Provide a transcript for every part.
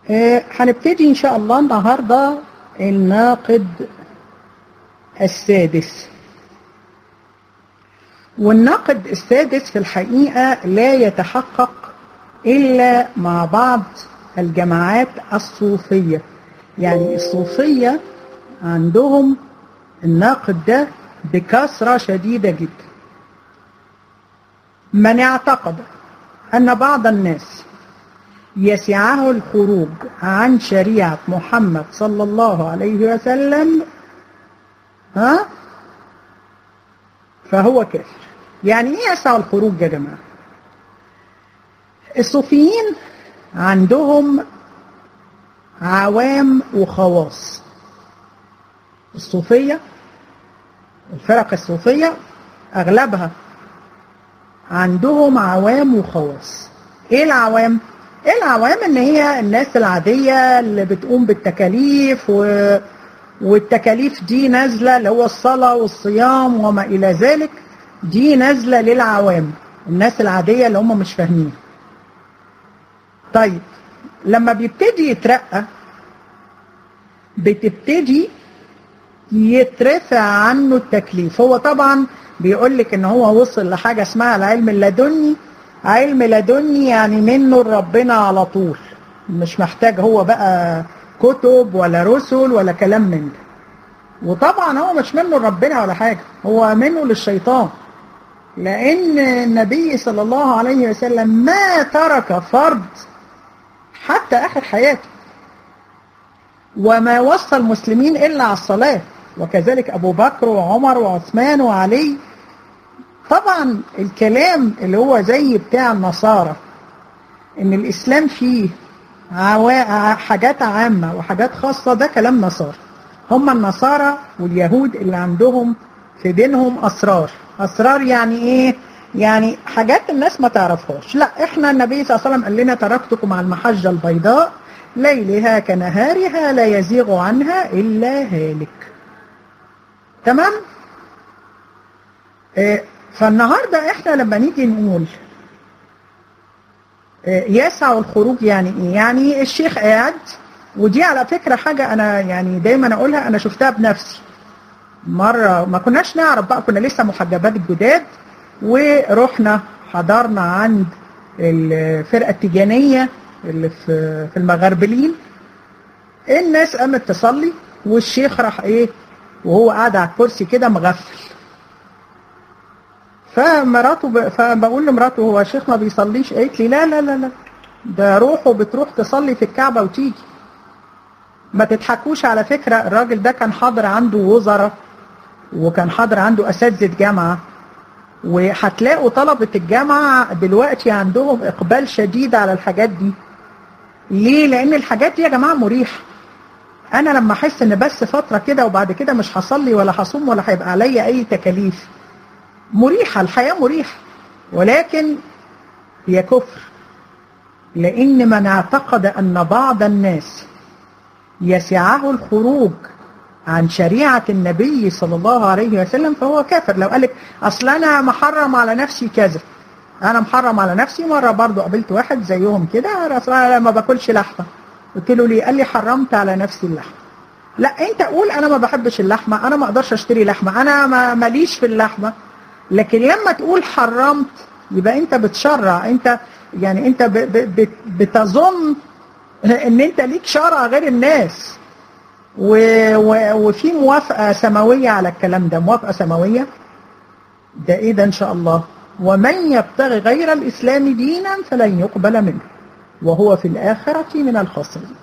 آه، هنبتدي إن شاء الله النهاردة الناقد السادس والناقد السادس في الحقيقة لا يتحقق إلا مع بعض الجماعات الصوفية يعني الصوفية عندهم الناقد ده بكثرة شديدة جدا من اعتقد أن بعض الناس يسعه الخروج عن شريعة محمد صلى الله عليه وسلم ها فهو كافر يعني ايه يسعى الخروج يا جماعة الصوفيين عندهم عوام وخواص الصوفية الفرق الصوفية أغلبها عندهم عوام وخواص ايه العوام ايه العوام ان هي الناس العادية اللي بتقوم بالتكاليف و... والتكاليف دي نازلة اللي هو الصلاة والصيام وما الى ذلك دي نازلة للعوام الناس العادية اللي هم مش فاهمين طيب لما بيبتدي يترقى بتبتدي يترفع عنه التكليف هو طبعا بيقول لك ان هو وصل لحاجة اسمها العلم اللدني علم لدني يعني منه لربنا على طول مش محتاج هو بقى كتب ولا رسل ولا كلام من ده وطبعا هو مش منه لربنا ولا حاجة هو منه للشيطان لأن النبي صلى الله عليه وسلم ما ترك فرض حتى آخر حياته وما وصى المسلمين إلا على الصلاة وكذلك أبو بكر وعمر وعثمان وعلي طبعا الكلام اللي هو زي بتاع النصارى ان الاسلام فيه عوا... حاجات عامة وحاجات خاصة ده كلام نصارى هم النصارى واليهود اللي عندهم في دينهم اسرار اسرار يعني ايه يعني حاجات الناس ما تعرفهاش لا احنا النبي صلى الله عليه وسلم قال لنا تركتكم على المحجة البيضاء ليلها كنهارها لا يزيغ عنها الا هالك تمام إيه فالنهاردة احنا لما نيجي نقول يسع الخروج يعني ايه يعني الشيخ قاعد ودي على فكرة حاجة انا يعني دايما اقولها انا شفتها بنفسي مرة ما كناش نعرف بقى كنا لسه محجبات الجداد ورحنا حضرنا عند الفرقة التجانية اللي في في المغربلين الناس قامت تصلي والشيخ راح ايه وهو قاعد على الكرسي كده مغفل فمراته ب... فبقول لمراته هو شيخ ما بيصليش قالت لي لا لا لا لا ده روحه بتروح تصلي في الكعبة وتيجي ما تضحكوش على فكرة الراجل ده كان حاضر عنده وزراء وكان حاضر عنده أساتذة جامعة وهتلاقوا طلبة الجامعة دلوقتي عندهم إقبال شديد على الحاجات دي ليه؟ لأن الحاجات دي يا جماعة مريحة أنا لما أحس إن بس فترة كده وبعد كده مش هصلي ولا هصوم ولا هيبقى عليا أي تكاليف مريحة الحياة مريحة ولكن هي كفر لأن من اعتقد أن بعض الناس يسعه الخروج عن شريعة النبي صلى الله عليه وسلم فهو كافر لو قالك أصل أنا محرم على نفسي كذا أنا محرم على نفسي مرة برضو قابلت واحد زيهم كده أصلا ما باكلش لحمة قلت له ليه قال لي حرمت على نفسي اللحمة لا انت قول انا ما بحبش اللحمة انا ما اقدرش اشتري لحمة انا ما ماليش في اللحمة لكن لما تقول حرمت يبقى انت بتشرع انت يعني انت ب ب بتظن ان انت ليك شرع غير الناس و و وفي موافقة سماوية على الكلام ده موافقة سماوية ده ايه ده ان شاء الله ومن يبتغي غير الاسلام دينا فلن يقبل منه وهو في الآخرة من الخاسرين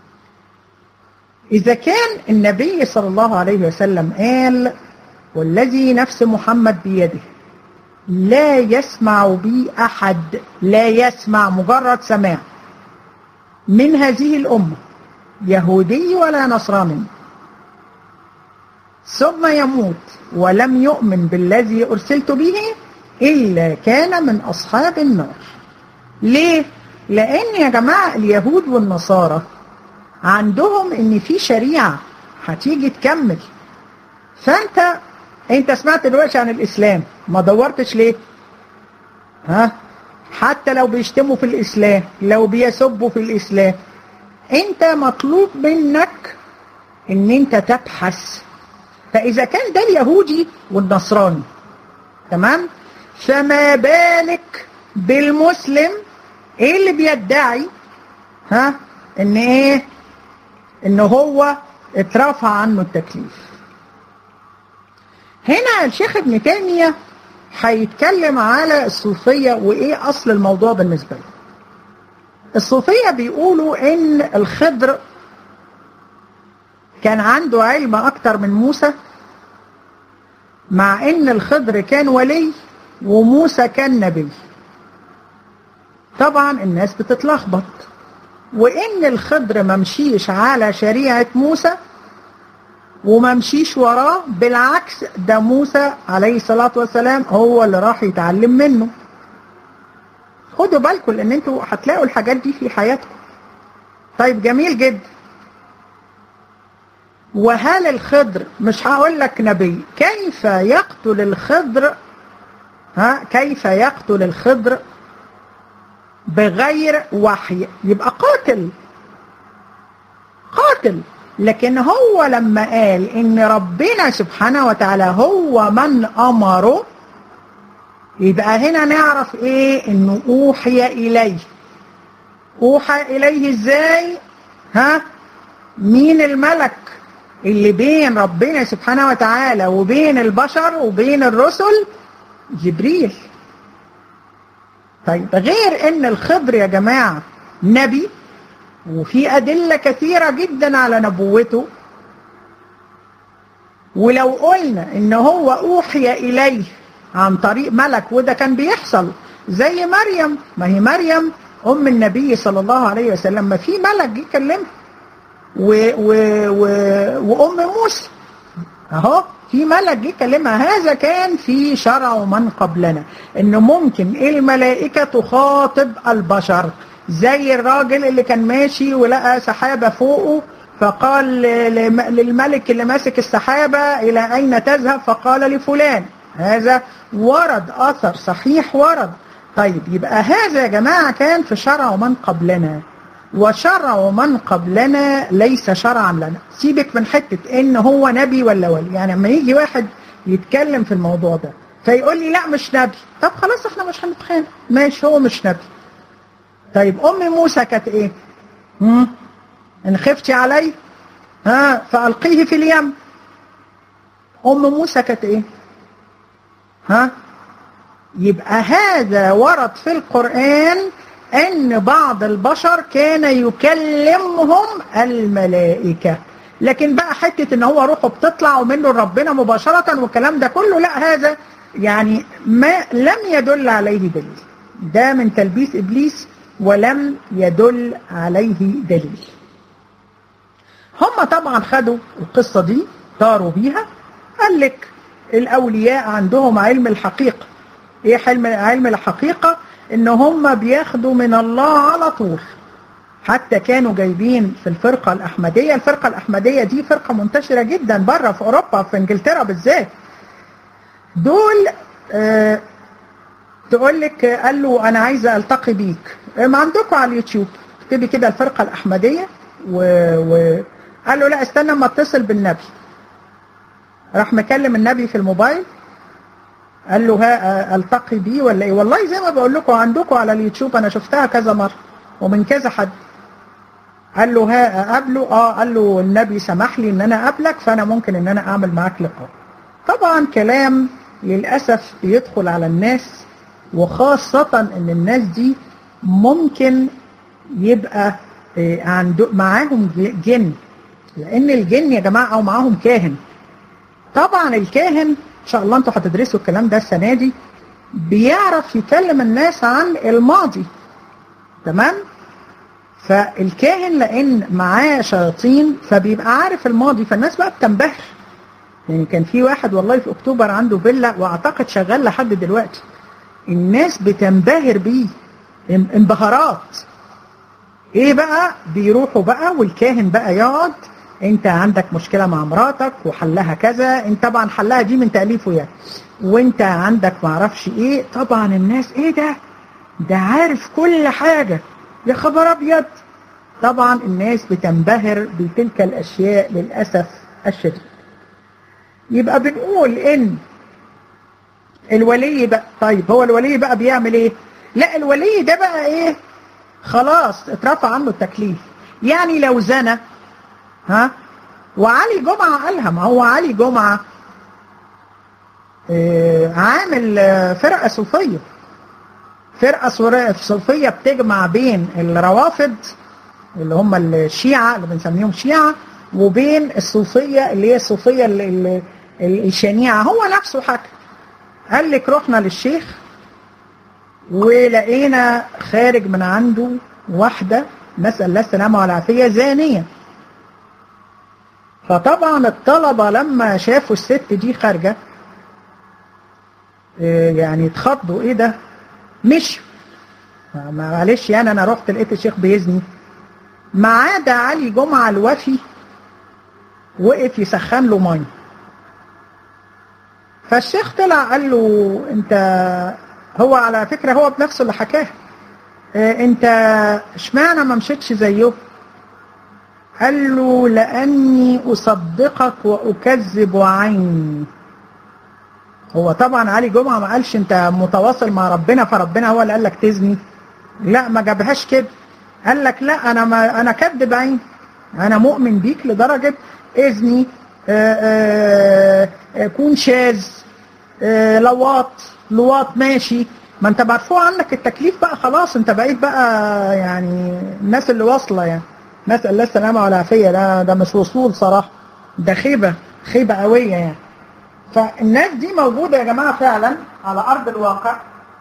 إذا كان النبي صلى الله عليه وسلم قال والذي نفس محمد بيده لا يسمع بي أحد لا يسمع مجرد سماع من هذه الأمة يهودي ولا نصراني ثم يموت ولم يؤمن بالذي أرسلت به إلا كان من أصحاب النار ليه؟ لأن يا جماعة اليهود والنصارى عندهم إن في شريعة هتيجي تكمل فأنت أنت سمعت دلوقتي عن الإسلام ما دورتش ليه؟ ها؟ حتى لو بيشتموا في الإسلام لو بيسبوا في الإسلام انت مطلوب منك ان انت تبحث فاذا كان ده اليهودي والنصراني تمام فما بالك بالمسلم ايه اللي بيدعي ها ان ايه ان هو اترفع عنه التكليف هنا الشيخ ابن تيمية هيتكلم على الصوفية وايه اصل الموضوع بالنسبة له الصوفية بيقولوا ان الخضر كان عنده علم اكتر من موسى مع ان الخضر كان ولي وموسى كان نبي طبعا الناس بتتلخبط وان الخضر ممشيش على شريعة موسى وممشيش وراه بالعكس ده موسى عليه الصلاة والسلام هو اللي راح يتعلم منه خدوا بالكم لان انتوا هتلاقوا الحاجات دي في حياتكم طيب جميل جدا وهل الخضر مش هقول لك نبي كيف يقتل الخضر ها كيف يقتل الخضر بغير وحي يبقى قاتل قاتل لكن هو لما قال ان ربنا سبحانه وتعالى هو من امره يبقى هنا نعرف ايه انه اوحي اليه اوحى اليه ازاي ها مين الملك اللي بين ربنا سبحانه وتعالى وبين البشر وبين الرسل جبريل طيب غير ان الخضر يا جماعة نبي وفي أدلة كثيرة جدا على نبوته ولو قلنا ان هو أوحي إليه عن طريق ملك وده كان بيحصل زي مريم ما هي مريم أم النبي صلى الله عليه وسلم ما في ملك جه يكلمها و و و وأم موسى أهو في ملك جه يكلمها هذا كان في شرع من قبلنا إن ممكن الملائكة تخاطب البشر زي الراجل اللي كان ماشي ولقى سحابة فوقه فقال للملك اللي ماسك السحابة إلى أين تذهب فقال لفلان هذا ورد أثر صحيح ورد طيب يبقى هذا يا جماعة كان في شرع من قبلنا وشرع من قبلنا ليس شرعا لنا سيبك من حتة ان هو نبي ولا ولي يعني لما يجي واحد يتكلم في الموضوع ده فيقول لي لا مش نبي طب خلاص احنا مش هنتخانق ماشي هو مش نبي طيب ام موسى كانت ايه هم؟ ان خفتي عليه ها فالقيه في اليم ام موسى كانت ايه ها يبقى هذا ورد في القرآن ان بعض البشر كان يكلمهم الملائكة لكن بقى حتة ان هو روحه بتطلع ومنه ربنا مباشرة والكلام ده كله لا هذا يعني ما لم يدل عليه دليل ده من تلبيس ابليس ولم يدل عليه دليل هم طبعا خدوا القصة دي طاروا بيها قال لك الاولياء عندهم علم الحقيقة ايه علم علم الحقيقة ان هم بياخدوا من الله على طول حتى كانوا جايبين في الفرقة الأحمدية الفرقة الأحمدية دي فرقة منتشرة جدا بره في أوروبا في إنجلترا بالذات دول آه تقول لك قال له أنا عايزة ألتقي بيك ما عندكم على اليوتيوب اكتبي كده الفرقة الأحمدية وقال و... له لا استنى ما اتصل بالنبي راح مكلم النبي في الموبايل قال له ها التقي بيه ولا ايه والله زي ما بقول لكم عندكم على اليوتيوب انا شفتها كذا مره ومن كذا حد قال له ها اقابله اه قال له النبي سمح لي ان انا اقابلك فانا ممكن ان انا اعمل معاك لقاء طبعا كلام للاسف يدخل على الناس وخاصة ان الناس دي ممكن يبقى عنده معاهم جن لان الجن يا جماعة او معاهم كاهن طبعا الكاهن ان شاء الله انتوا هتدرسوا الكلام ده السنة دي بيعرف يكلم الناس عن الماضي تمام فالكاهن لان معاه شياطين فبيبقى عارف الماضي فالناس بقى بتنبهر يعني كان في واحد والله في اكتوبر عنده فيلا واعتقد شغال لحد دلوقتي الناس بتنبهر بيه انبهارات ايه بقى بيروحوا بقى والكاهن بقى يقعد انت عندك مشكلة مع مراتك وحلها كذا انت طبعا حلها دي من تأليفه يعني وانت عندك معرفش ايه طبعا الناس ايه ده ده عارف كل حاجة يا خبر ابيض طبعا الناس بتنبهر بتلك الاشياء للاسف الشديد يبقى بنقول ان الولي بقى طيب هو الولي بقى بيعمل ايه لا الولي ده بقى ايه خلاص اترفع عنه التكليف يعني لو زنى ها وعلي جمعة قالها ما هو علي جمعة آه عامل فرقة صوفية فرقة صوفية بتجمع بين الروافض اللي هم الشيعة اللي بنسميهم شيعة وبين الصوفية اللي هي الصوفية الشنيعة هو نفسه حكى قال لك رحنا للشيخ ولقينا خارج من عنده واحدة نسأل الله السلامة والعافية زانية فطبعا الطلبة لما شافوا الست دي خارجة يعني اتخضوا ايه ده مش معلش يعني انا رحت لقيت الشيخ بيزني ما عدا علي جمعة الوفي وقف يسخن له ميه فالشيخ طلع قال له انت هو على فكرة هو بنفسه اللي حكاها اه انت اشمعنى ما مشيتش زيه قال له لاني اصدقك واكذب عيني هو طبعا علي جمعة ما قالش انت متواصل مع ربنا فربنا هو اللي قال لك تزني لا ما جابهاش كده قال لك لا انا ما انا كذب عيني انا مؤمن بيك لدرجة اذني كون شاذ لواط لواط ماشي ما انت مرفوع عنك التكليف بقى خلاص انت بقيت بقى يعني الناس اللي واصله يعني نسال الله السلامه والعافيه ده ده مش وصول صراحه ده خيبه خيبه قويه يعني فالناس دي موجوده يا جماعه فعلا على ارض الواقع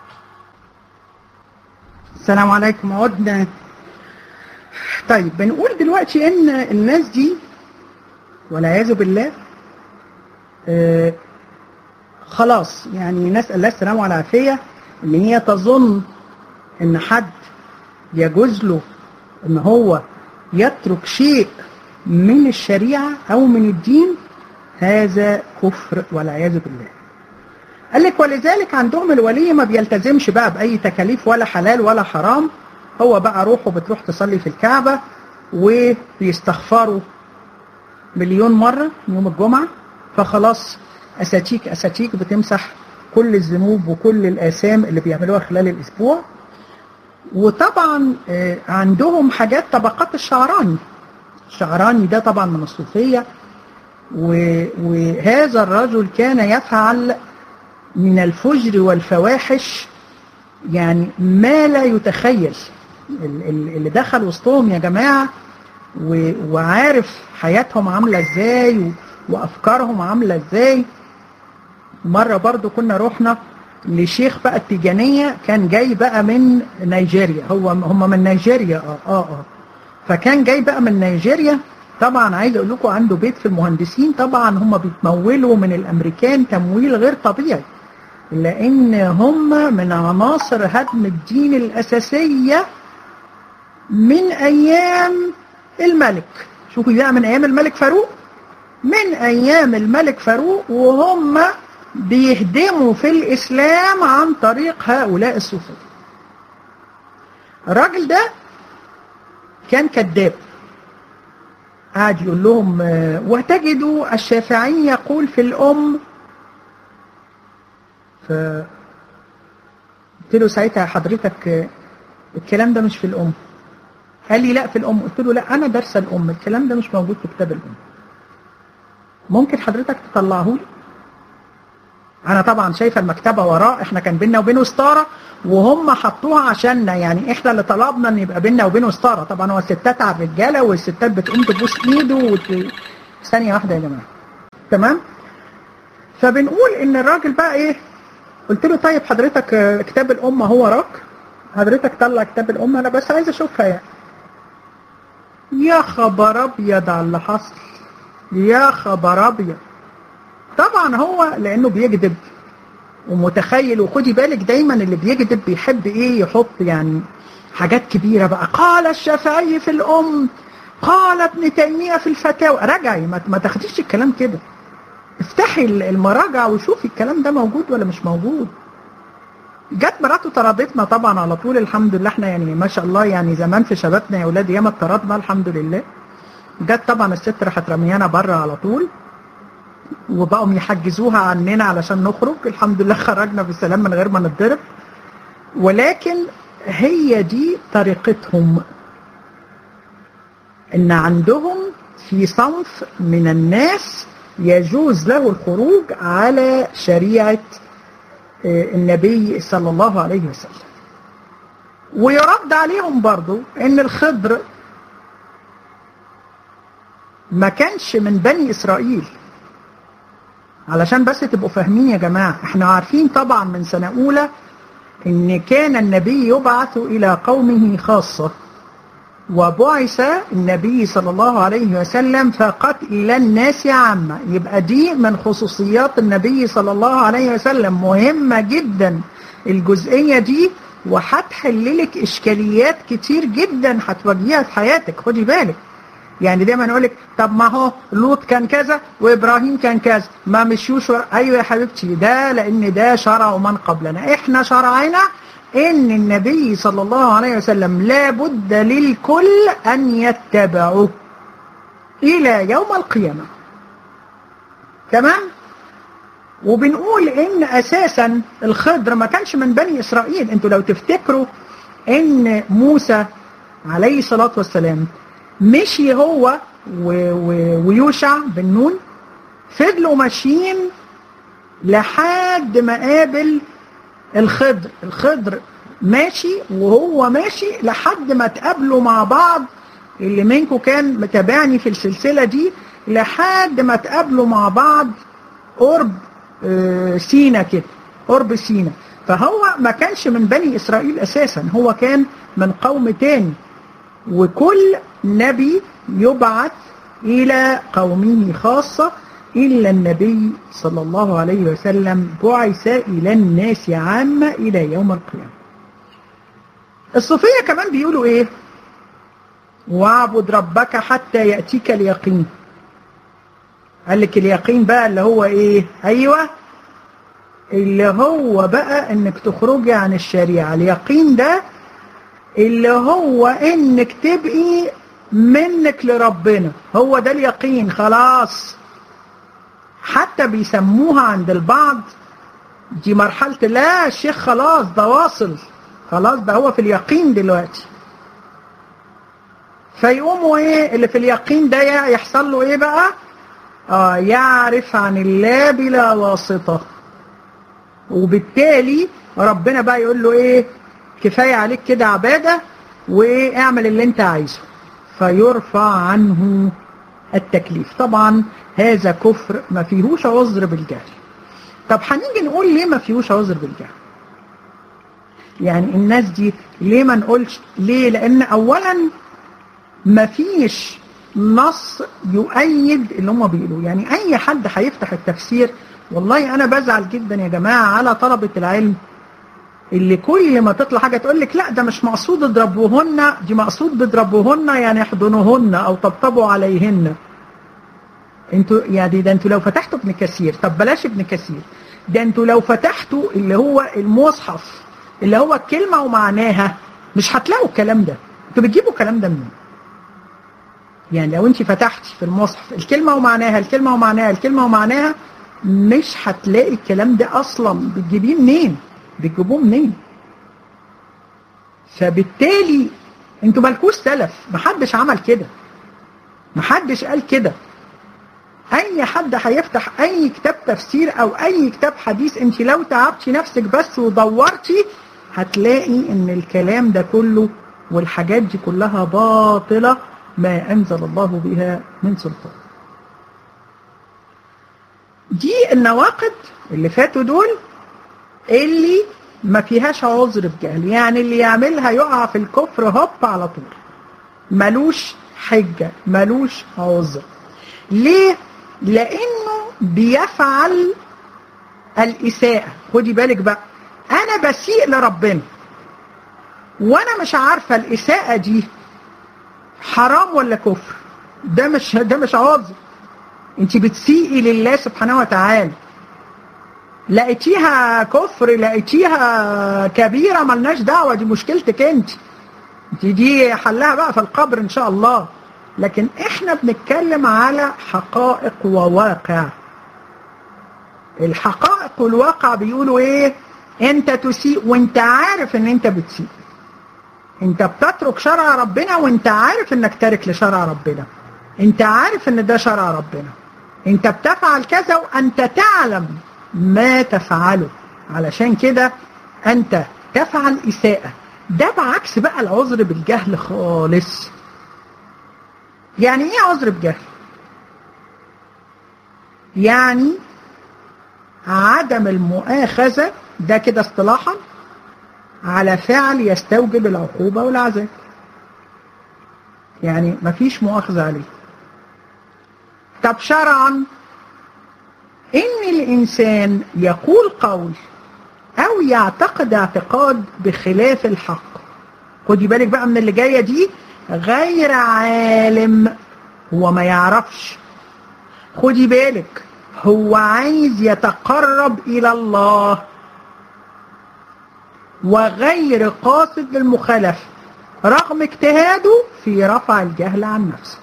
السلام عليكم عدنا طيب بنقول دلوقتي ان الناس دي والعياذ بالله آه خلاص يعني نسأل الله السلامة والعافية ان هي تظن ان حد يجوز له ان هو يترك شيء من الشريعة او من الدين هذا كفر والعياذ بالله قال لك ولذلك عندهم الولي ما بيلتزمش بقى بأي تكاليف ولا حلال ولا حرام هو بقى روحه بتروح تصلي في الكعبة وبيستغفروا مليون مرة يوم الجمعة فخلاص أساتيك أساتيك بتمسح كل الذنوب وكل الآثام اللي بيعملوها خلال الأسبوع وطبعا عندهم حاجات طبقات الشعراني الشعراني ده طبعا من الصوفية وهذا الرجل كان يفعل من الفجر والفواحش يعني ما لا يتخيل اللي دخل وسطهم يا جماعة وعارف حياتهم عاملة ازاي وافكارهم عاملة ازاي مرة برضو كنا رحنا لشيخ بقى التيجانية كان جاي بقى من نيجيريا هو هم من نيجيريا اه اه اه فكان جاي بقى من نيجيريا طبعا عايز اقول لكم عنده بيت في المهندسين طبعا هم بيتمولوا من الامريكان تمويل غير طبيعي لان هم من عناصر هدم الدين الاساسيه من ايام الملك شوفوا بقى من ايام الملك فاروق من ايام الملك فاروق وهم بيهدموا في الاسلام عن طريق هؤلاء الصوفيه الراجل ده كان كذاب قاعد يقول لهم وتجدوا الشافعي يقول في الأم ف قلت له ساعتها حضرتك الكلام ده مش في الأم قال لي لا في الأم قلت له لا أنا درس الأم الكلام ده مش موجود في كتاب الأم ممكن حضرتك تطلعه لي أنا طبعا شايفة المكتبة وراه إحنا كان بينا وبينه ستارة وهم حطوها عشاننا يعني إحنا اللي طلبنا إن يبقى بينا وبينه ستارة طبعا هو الستات على الرجالة والستات بتقوم تبوس إيده وت... ثانية واحدة يا جماعة تمام فبنقول إن الراجل بقى إيه قلت له طيب حضرتك كتاب الأم هو وراك حضرتك طلع كتاب الأم أنا بس عايز أشوفها يعني يا خبر أبيض على اللي حصل يا خبر أبيض طبعا هو لأنه بيكذب ومتخيل وخدي بالك دايما اللي بيكذب بيحب ايه يحط يعني حاجات كبيرة بقى قال الشافعي في الأم قال ابن تيمية في الفتاوى رجعي ما تاخديش الكلام كده افتحي المراجع وشوفي الكلام ده موجود ولا مش موجود جت مراته طردتنا طبعا على طول الحمد لله احنا يعني ما شاء الله يعني زمان في شبابنا يا اولاد ياما اتطردنا الحمد لله جت طبعا الست راحت رميانا بره على طول وبقوا يحجزوها عننا علشان نخرج الحمد لله خرجنا بسلام من غير ما نتضرب ولكن هي دي طريقتهم ان عندهم في صنف من الناس يجوز له الخروج على شريعة النبي صلى الله عليه وسلم ويرد عليهم برضو ان الخضر ما كانش من بني اسرائيل علشان بس تبقوا فاهمين يا جماعة احنا عارفين طبعا من سنة اولى ان كان النبي يبعث الى قومه خاصة وبعث النبي صلى الله عليه وسلم فقط إلى الناس عامة يبقى دي من خصوصيات النبي صلى الله عليه وسلم مهمة جدا الجزئية دي وهتحللك إشكاليات كتير جدا هتواجهيها في حياتك خدي بالك يعني دايما نقول لك طب ما هو لوط كان كذا وابراهيم كان كذا ما مشيوش ايوه يا حبيبتي ده لان ده شرع من قبلنا احنا شرعنا ان النبي صلى الله عليه وسلم لابد للكل ان يتبعه الى يوم القيامة تمام وبنقول ان اساسا الخضر ما كانش من بني اسرائيل انتوا لو تفتكروا ان موسى عليه الصلاة والسلام مشي هو ويوشع بن نون فضلوا ماشيين لحد ما قابل الخضر الخضر ماشي وهو ماشي لحد ما تقابلوا مع بعض اللي منكم كان متابعني في السلسلة دي لحد ما تقابلوا مع بعض قرب سينا كده قرب سينا فهو ما كانش من بني إسرائيل أساسا هو كان من قوم تاني وكل نبي يبعث إلى قومه خاصة إلا النبي صلى الله عليه وسلم بعث إلى الناس عامة إلى يوم القيامة الصوفية كمان بيقولوا إيه واعبد ربك حتى يأتيك اليقين قال لك اليقين بقى اللي هو إيه أيوة اللي هو بقى إنك تخرجي عن الشريعة اليقين ده اللي هو إنك تبقي منك لربنا هو ده اليقين خلاص حتى بيسموها عند البعض دي مرحلة لا الشيخ خلاص ده واصل خلاص ده هو في اليقين دلوقتي فيقوموا ايه اللي في اليقين ده يحصل له ايه بقى اه يعرف عن الله بلا واسطة وبالتالي ربنا بقى يقول له ايه كفاية عليك كده عبادة وايه اعمل اللي انت عايزه فيرفع عنه التكليف طبعا هذا كفر ما فيهوش عذر بالجهل طب هنيجي نقول ليه ما فيهوش عذر بالجهل يعني الناس دي ليه ما نقولش ليه لان اولا ما فيش نص يؤيد اللي هم بيقولوا يعني اي حد هيفتح التفسير والله انا بزعل جدا يا جماعة على طلبة العلم اللي كل ما تطلع حاجة تقول لك لا ده مش مقصود اضربوهن دي مقصود بضربوهن يعني احضنوهن او طبطبوا عليهن انتوا يعني ده انتوا لو فتحتوا ابن كثير طب بلاش ابن كثير ده انتوا لو فتحتوا اللي هو المصحف اللي هو الكلمة ومعناها مش هتلاقوا الكلام ده انتوا بتجيبوا الكلام ده منين يعني لو انت فتحتي في المصحف الكلمة ومعناها الكلمة ومعناها الكلمة ومعناها مش هتلاقي الكلام ده اصلا بتجيبيه منين بتجيبوه منين فبالتالي انتوا مالكوش سلف محدش عمل كده محدش قال كده اي حد هيفتح اي كتاب تفسير او اي كتاب حديث انت لو تعبتي نفسك بس ودورتي هتلاقي ان الكلام ده كله والحاجات دي كلها باطلة ما انزل الله بها من سلطان دي النواقد اللي فاتوا دول اللي ما فيهاش عذر بجهل يعني اللي يعملها يقع في الكفر هوب على طول ملوش حجة ملوش عذر ليه لانه بيفعل الاساءة خدي بالك بقى انا بسيء لربنا وانا مش عارفة الاساءة دي حرام ولا كفر ده مش ده مش عذر انت بتسيئي لله سبحانه وتعالى لقيتيها كفر لقيتيها كبيرة ملناش دعوة دي مشكلتك انت دي دي حلها بقى في القبر ان شاء الله لكن احنا بنتكلم على حقائق وواقع الحقائق والواقع بيقولوا ايه انت تسيء وانت عارف ان انت بتسيء انت بتترك شرع ربنا وانت عارف انك تارك لشرع ربنا انت عارف ان ده شرع ربنا انت بتفعل كذا وانت تعلم ما تفعله علشان كده انت تفعل اساءة ده بعكس بقى العذر بالجهل خالص يعني ايه عذر بجهل يعني عدم المؤاخذة ده كده اصطلاحا على فعل يستوجب العقوبة والعذاب يعني مفيش مؤاخذة عليه طب شرعا ان الانسان يقول قول او يعتقد اعتقاد بخلاف الحق خدي بالك بقى من اللي جايه دي غير عالم هو ما يعرفش خدي بالك هو عايز يتقرب الى الله وغير قاصد للمخالفه رغم اجتهاده في رفع الجهل عن نفسه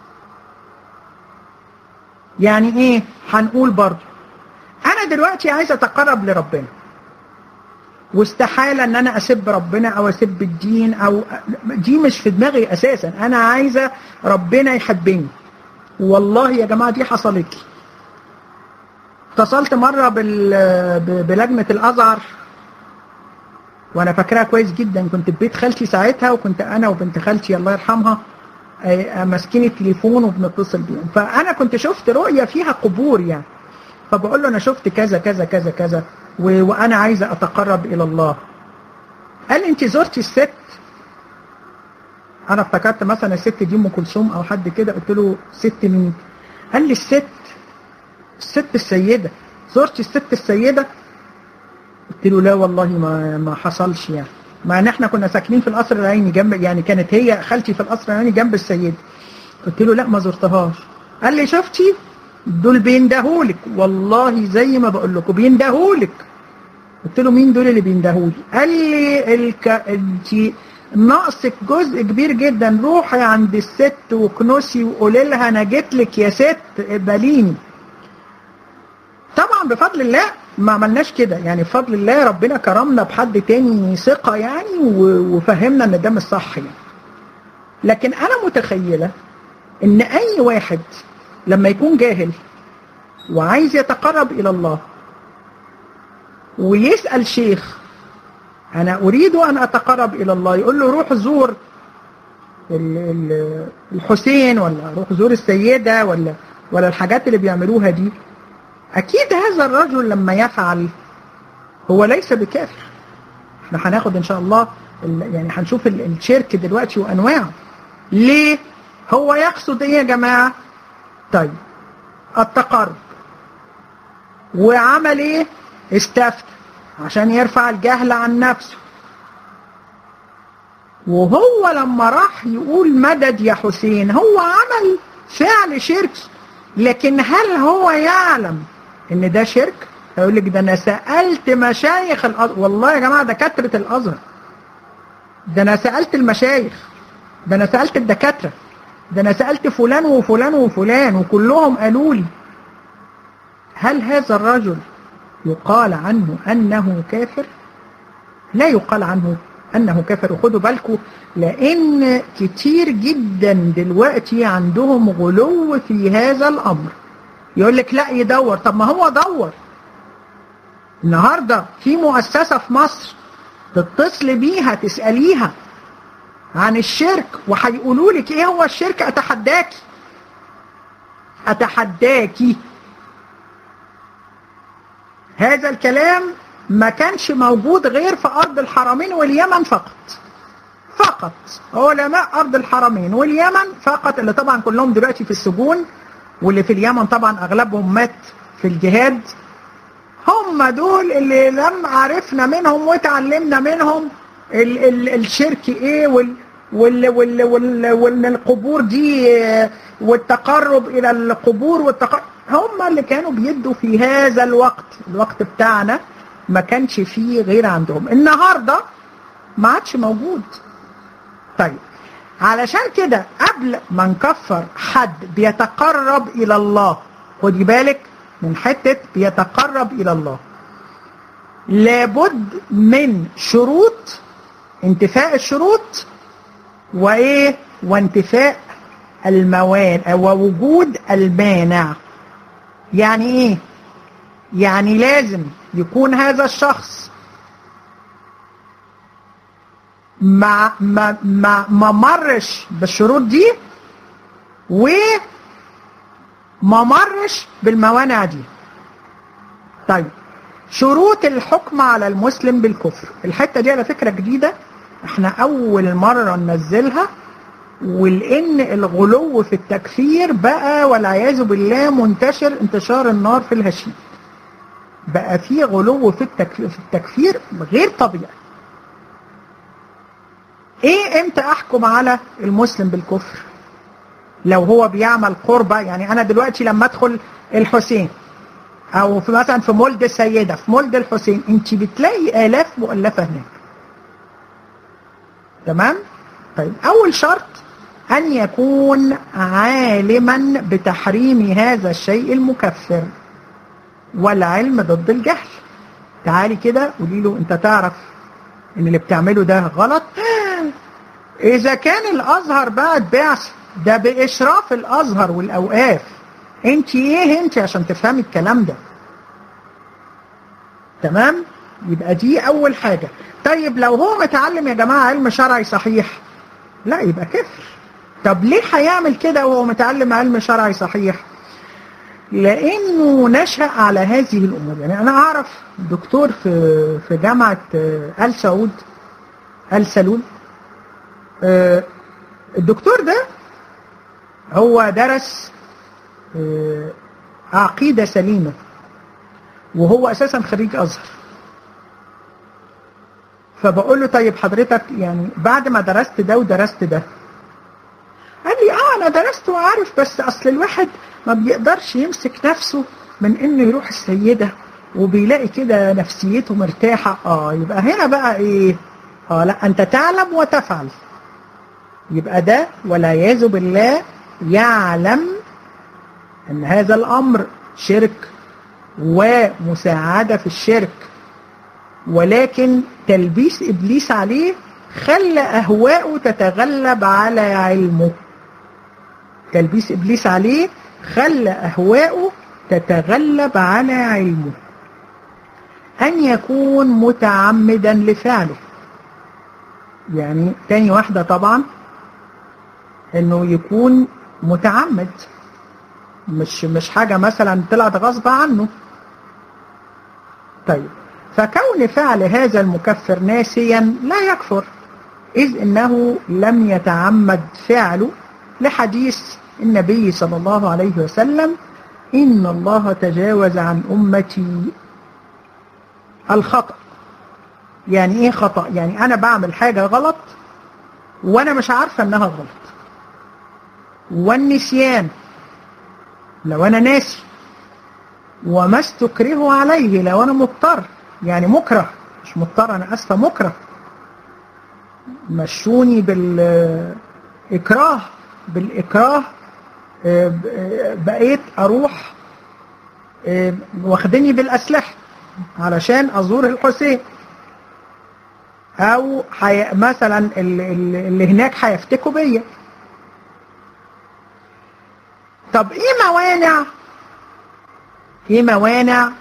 يعني ايه هنقول برضه انا دلوقتي عايز اتقرب لربنا واستحالة ان انا اسب ربنا او اسب الدين او دي مش في دماغي اساسا انا عايزة ربنا يحبني والله يا جماعة دي حصلت لي اتصلت مرة بال... بلجنة الازهر وانا فاكراها كويس جدا كنت في بيت خالتي ساعتها وكنت انا وبنت خالتي الله يرحمها ماسكين التليفون وبنتصل بيهم فانا كنت شفت رؤية فيها قبور يعني فبقول له انا شفت كذا كذا كذا كذا و... وانا عايزة اتقرب الى الله قال لي انت زرتي الست انا افتكرت مثلا الست دي ام كلثوم او حد كده قلت له ست مين قال لي الست الست السيدة زرتي الست السيدة قلت له لا والله ما ما حصلش يعني مع ان احنا كنا ساكنين في القصر العيني جنب يعني كانت هي خالتي في القصر العيني جنب السيدة قلت له لا ما زرتهاش قال لي شفتي دول بيندهولك والله زي ما بقول لكم بيندهولك قلت له مين دول اللي بيندهولي قال لي الك... انت ناقصك جزء كبير جدا روحي عند الست وكنسي وقولي لها انا جيت لك يا ست اقبليني طبعا بفضل الله ما عملناش كده يعني بفضل الله ربنا كرمنا بحد تاني ثقة يعني وفهمنا ان ده مش صح يعني لكن انا متخيلة ان اي واحد لما يكون جاهل وعايز يتقرب الى الله ويسأل شيخ انا اريد ان اتقرب الى الله يقول له روح زور الحسين ولا روح زور السيدة ولا ولا الحاجات اللي بيعملوها دي أكيد هذا الرجل لما يفعل هو ليس بكافر احنا هناخد إن شاء الله يعني هنشوف الشرك دلوقتي وأنواعه ليه هو يقصد إيه يا جماعة طيب التقرب وعمل إيه استفتى عشان يرفع الجهل عن نفسه وهو لما راح يقول مدد يا حسين هو عمل فعل شرك لكن هل هو يعلم ان ده شرك هيقول لك ده انا سالت مشايخ الازهر والله يا جماعه دكاتره الازهر ده انا سالت المشايخ ده انا سالت الدكاتره ده انا سالت فلان وفلان وفلان وكلهم قالوا لي هل هذا الرجل يقال عنه انه كافر لا يقال عنه انه كافر وخدوا بالكم لان كتير جدا دلوقتي عندهم غلو في هذا الامر يقول لك لا يدور طب ما هو دور النهارده في مؤسسه في مصر تتصل بيها تساليها عن الشرك وهيقولوا لك ايه هو الشرك اتحداكي اتحداكي هذا الكلام ما كانش موجود غير في أرض الحرمين واليمن فقط فقط علماء أرض الحرمين واليمن فقط اللي طبعا كلهم دلوقتي في السجون واللي في اليمن طبعا أغلبهم مات في الجهاد هم دول اللي لم عرفنا منهم وتعلمنا منهم ال ال الشرك ايه وال وال وال وال وال القبور دي والتقرب الى القبور والتقرب هم اللي كانوا بيدوا في هذا الوقت الوقت بتاعنا ما كانش فيه غير عندهم النهاردة ما عادش موجود طيب علشان كده قبل ما نكفر حد بيتقرب إلى الله خدي بالك من حتة بيتقرب إلى الله لابد من شروط انتفاء الشروط وإيه وانتفاء الموانع ووجود المانع يعني إيه يعني لازم يكون هذا الشخص ما ما ما ما مرش بالشروط دي وما مرش بالموانع دي طيب شروط الحكم على المسلم بالكفر الحتة دي على فكرة جديدة احنا اول مرة ننزلها ولان الغلو في التكفير بقى والعياذ بالله منتشر انتشار النار في الهشيم بقى في غلو في التكفير, في التكفير غير طبيعي ايه امتى احكم على المسلم بالكفر لو هو بيعمل قربة يعني انا دلوقتي لما ادخل الحسين او في مثلا في مولد السيدة في مولد الحسين انت بتلاقي الاف مؤلفة هناك تمام طيب اول شرط ان يكون عالما بتحريم هذا الشيء المكفر والعلم ضد الجهل تعالي كده قولي له انت تعرف ان اللي بتعمله ده غلط اذا كان الازهر بقى بعث ده باشراف الازهر والاوقاف انت ايه انت عشان تفهمي الكلام ده تمام يبقى دي اول حاجة طيب لو هو متعلم يا جماعة علم شرعي صحيح لا يبقى كفر طب ليه هيعمل كده وهو متعلم علم شرعي صحيح لانه نشأ على هذه الامور يعني انا اعرف دكتور في في جامعة ال سعود ال سلول الدكتور ده هو درس عقيدة سليمة وهو أساسا خريج أزهر فبقول له طيب حضرتك يعني بعد ما درست ده ودرست ده قال لي اه انا درست وعارف بس اصل الواحد ما بيقدرش يمسك نفسه من انه يروح السيدة وبيلاقي كده نفسيته مرتاحة اه يبقى هنا بقى ايه اه لا انت تعلم وتفعل يبقى ده والعياذ بالله يعلم ان هذا الامر شرك ومساعدة في الشرك ولكن تلبيس ابليس عليه خلى اهواءه تتغلب على علمه تلبيس ابليس عليه خلى اهواءه تتغلب على علمه ان يكون متعمدا لفعله يعني تاني واحدة طبعا انه يكون متعمد مش مش حاجة مثلا طلعت غصب عنه طيب فكون فعل هذا المكفر ناسيا لا يكفر إذ إنه لم يتعمد فعله لحديث النبي صلى الله عليه وسلم إن الله تجاوز عن أمتي الخطأ يعني إيه خطأ يعني أنا بعمل حاجة غلط وأنا مش عارفة إنها غلط والنسيان لو أنا ناسي وما استكره عليه لو أنا مضطر يعني مكره مش مضطر أنا أسفة مكره مشوني بالإكراه بالإكراه بقيت أروح واخدني بالأسلحة علشان أزور الحسين أو حي... مثلا اللي هناك هيفتكوا بيا طب إيه موانع إيه موانع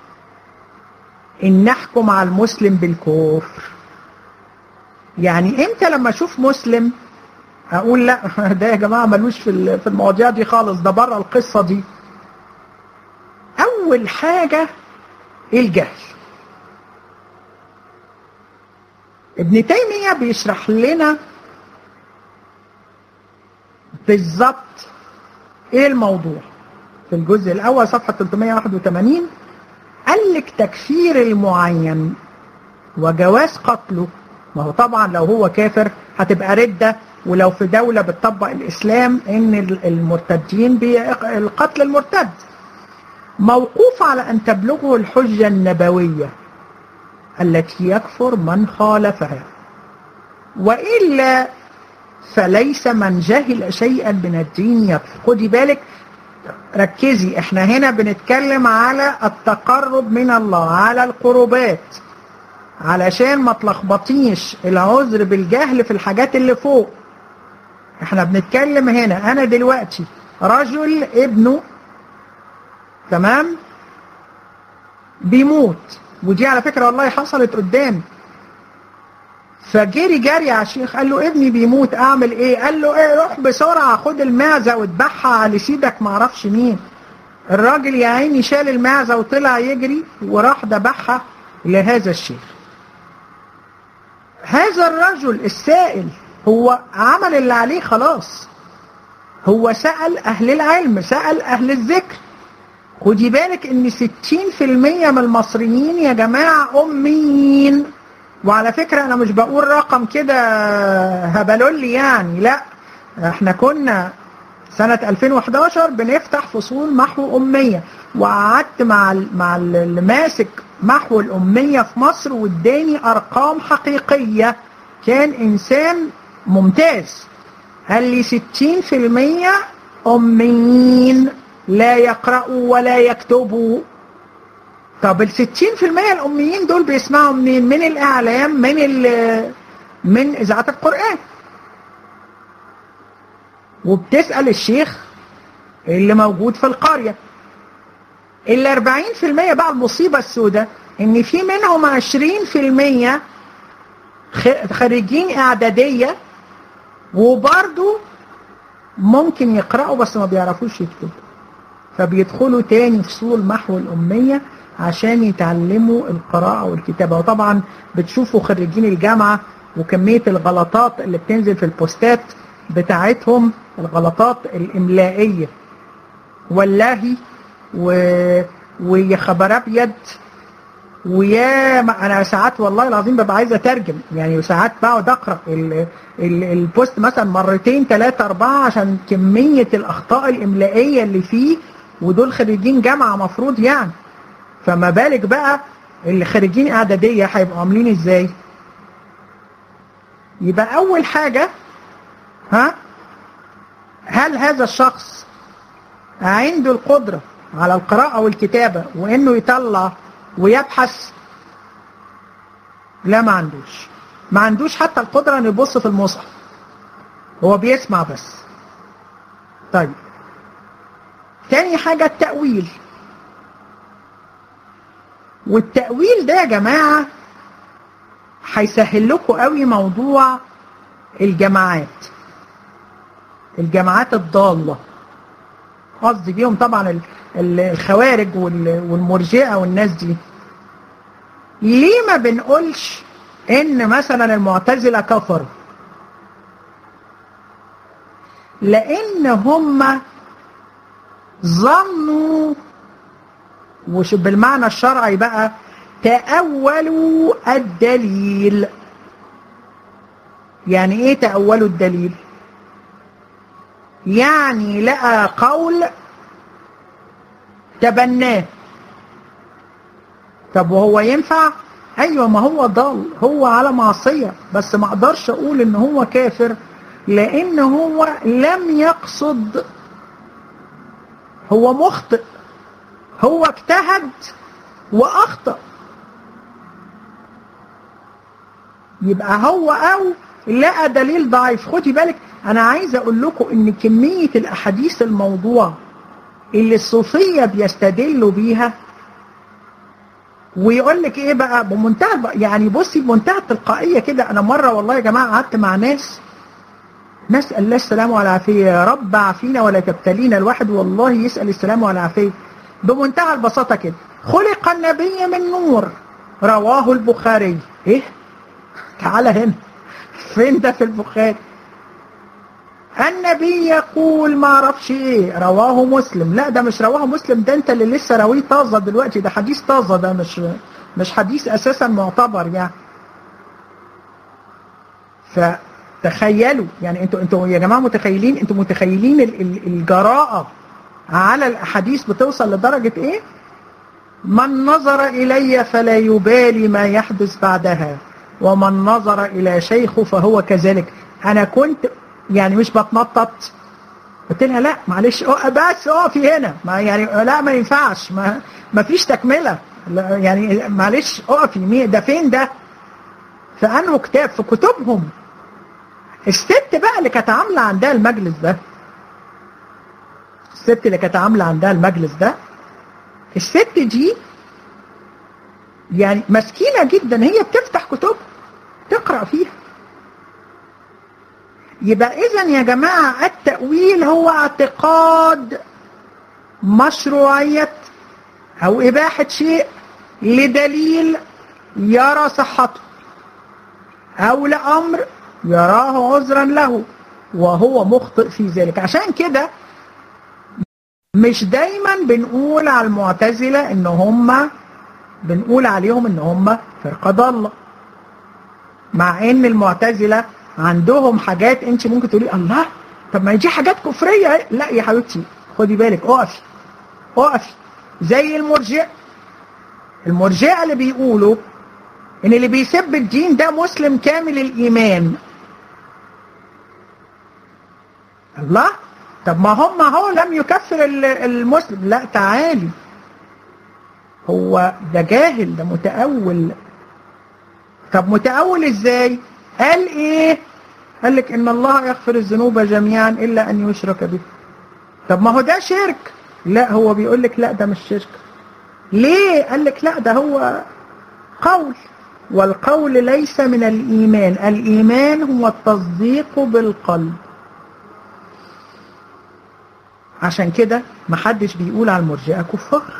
إن نحكم على المسلم بالكفر يعني امتى لما اشوف مسلم اقول لا ده يا جماعه ملوش في في المواضيع دي خالص ده بره القصه دي اول حاجه الجهل ابن تيميه بيشرح لنا بالظبط ايه الموضوع في الجزء الاول صفحه 381 قال لك تكفير المعين وجواز قتله ما هو طبعا لو هو كافر هتبقى ردة ولو في دولة بتطبق الإسلام إن المرتدين القتل المرتد موقوف على أن تبلغه الحجة النبوية التي يكفر من خالفها وإلا فليس من جهل شيئا من الدين يكفر خدي بالك ركزي احنا هنا بنتكلم على التقرب من الله على القربات علشان ما تلخبطيش العذر بالجهل في الحاجات اللي فوق احنا بنتكلم هنا انا دلوقتي رجل ابنه تمام بيموت ودي على فكرة والله حصلت قدامي فجري جري على الشيخ قال له ابني بيموت اعمل ايه قال له ايه روح بسرعة خد المعزة واتبعها لسيدك معرفش مين الراجل يا عيني شال المعزة وطلع يجري وراح ذبحها لهذا الشيخ هذا الرجل السائل هو عمل اللي عليه خلاص هو سأل أهل العلم سأل أهل الذكر خدي بالك ان 60% من المصريين يا جماعة أميين وعلى فكرة أنا مش بقول رقم كده هبلولي يعني لا احنا كنا سنة 2011 بنفتح فصول محو أمية وقعدت مع مع اللي ماسك محو الأمية في مصر واداني أرقام حقيقية كان إنسان ممتاز قال لي 60% أميين لا يقرأوا ولا يكتبوا طب ال 60% الأميين دول بيسمعوا منين؟ من الإعلام من من إذاعة القرآن وبتسأل الشيخ اللي موجود في القرية ال 40% بقى المصيبة السوداء إن في منهم 20% خريجين إعدادية وبرضه ممكن يقرأوا بس ما بيعرفوش يكتبوا فبيدخلوا تاني فصول محو الأمية عشان يتعلموا القراءة والكتابة وطبعا بتشوفوا خريجين الجامعة وكمية الغلطات اللي بتنزل في البوستات بتاعتهم الغلطات الإملائية والله و... ويا خبر أبيض ويا انا ساعات والله العظيم ببقى عايز اترجم يعني ساعات بقعد اقرا ال... ال... البوست مثلا مرتين ثلاثة أربعة عشان كمية الأخطاء الإملائية اللي فيه ودول خريجين جامعة مفروض يعني فما بالك بقى اللي خريجين إعدادية هيبقوا عاملين إزاي يبقى أول حاجة ها هل هذا الشخص عنده القدرة على القراءة والكتابة وإنه يطلع ويبحث لا ما عندوش ما عندوش حتى القدرة انه يبص في المصحف هو بيسمع بس طيب تاني حاجة التأويل والتأويل ده يا جماعة هيسهل لكم قوي موضوع الجماعات الجماعات الضالة قصدي بيهم طبعا الخوارج والمرجئة والناس دي ليه ما بنقولش ان مثلا المعتزلة كفروا لان هم ظنوا وش بالمعنى الشرعي بقى تأولوا الدليل يعني ايه تأولوا الدليل يعني لقى قول تبناه طب وهو ينفع ايوه ما هو ضال هو على معصية بس ما اقدرش اقول ان هو كافر لان هو لم يقصد هو مخطئ هو اجتهد واخطأ يبقى هو او لقى دليل ضعيف خدي بالك انا عايز اقول لكم ان كمية الاحاديث الموضوع اللي الصوفية بيستدلوا بيها ويقول لك ايه بقى بمنتهى يعني بصي بمنتهى التلقائيه كده انا مره والله يا جماعه قعدت مع ناس نسال الله السلامه والعافيه يا رب عافينا ولا تبتلينا الواحد والله يسال السلامه والعافيه بمنتهى البساطه كده خلق النبي من نور رواه البخاري ايه تعالى هنا فين ده في البخاري النبي يقول ما اعرفش ايه رواه مسلم لا ده مش رواه مسلم ده انت اللي لسه راويه طازه دلوقتي ده حديث طازه ده مش مش حديث اساسا معتبر يعني فتخيلوا يعني انتوا انتوا يا جماعه متخيلين انتوا متخيلين الجراءه على الاحاديث بتوصل لدرجه ايه من نظر إلي فلا يبالي ما يحدث بعدها ومن نظر إلى شيخه فهو كذلك أنا كنت يعني مش بتنطط قلت لها لا معلش بس اقفي هنا ما يعني لا ما ينفعش ما, ما فيش تكملة يعني معلش اقفي ده فين ده في انه كتاب في كتبهم الست بقى اللي كانت عامله عندها المجلس ده الست اللي كانت عامله عندها المجلس ده الست دي يعني مسكينة جدا هي بتفتح كتب تقرأ فيها يبقى إذا يا جماعة التأويل هو اعتقاد مشروعية أو إباحة شيء لدليل يرى صحته أو لأمر يراه عذرا له وهو مخطئ في ذلك عشان كده مش دايما بنقول على المعتزلة ان هم بنقول عليهم ان هم فرقة ضالة مع ان المعتزلة عندهم حاجات انت ممكن تقولي الله طب ما دي حاجات كفرية لا يا حبيبتي خدي بالك اقفي اقفي زي المرجئة المرجئة اللي بيقولوا ان اللي بيسب الدين ده مسلم كامل الايمان الله طب ما هم هو لم يكفر المسلم لا تعالي هو ده جاهل ده متأول طب متأول ازاي قال ايه قال لك ان الله يغفر الذنوب جميعا الا ان يشرك به طب ما هو ده شرك لا هو بيقول لك لا ده مش شرك ليه قال لك لا ده هو قول والقول ليس من الإيمان الإيمان هو التصديق بالقلب عشان كده محدش بيقول على المرجئة كفار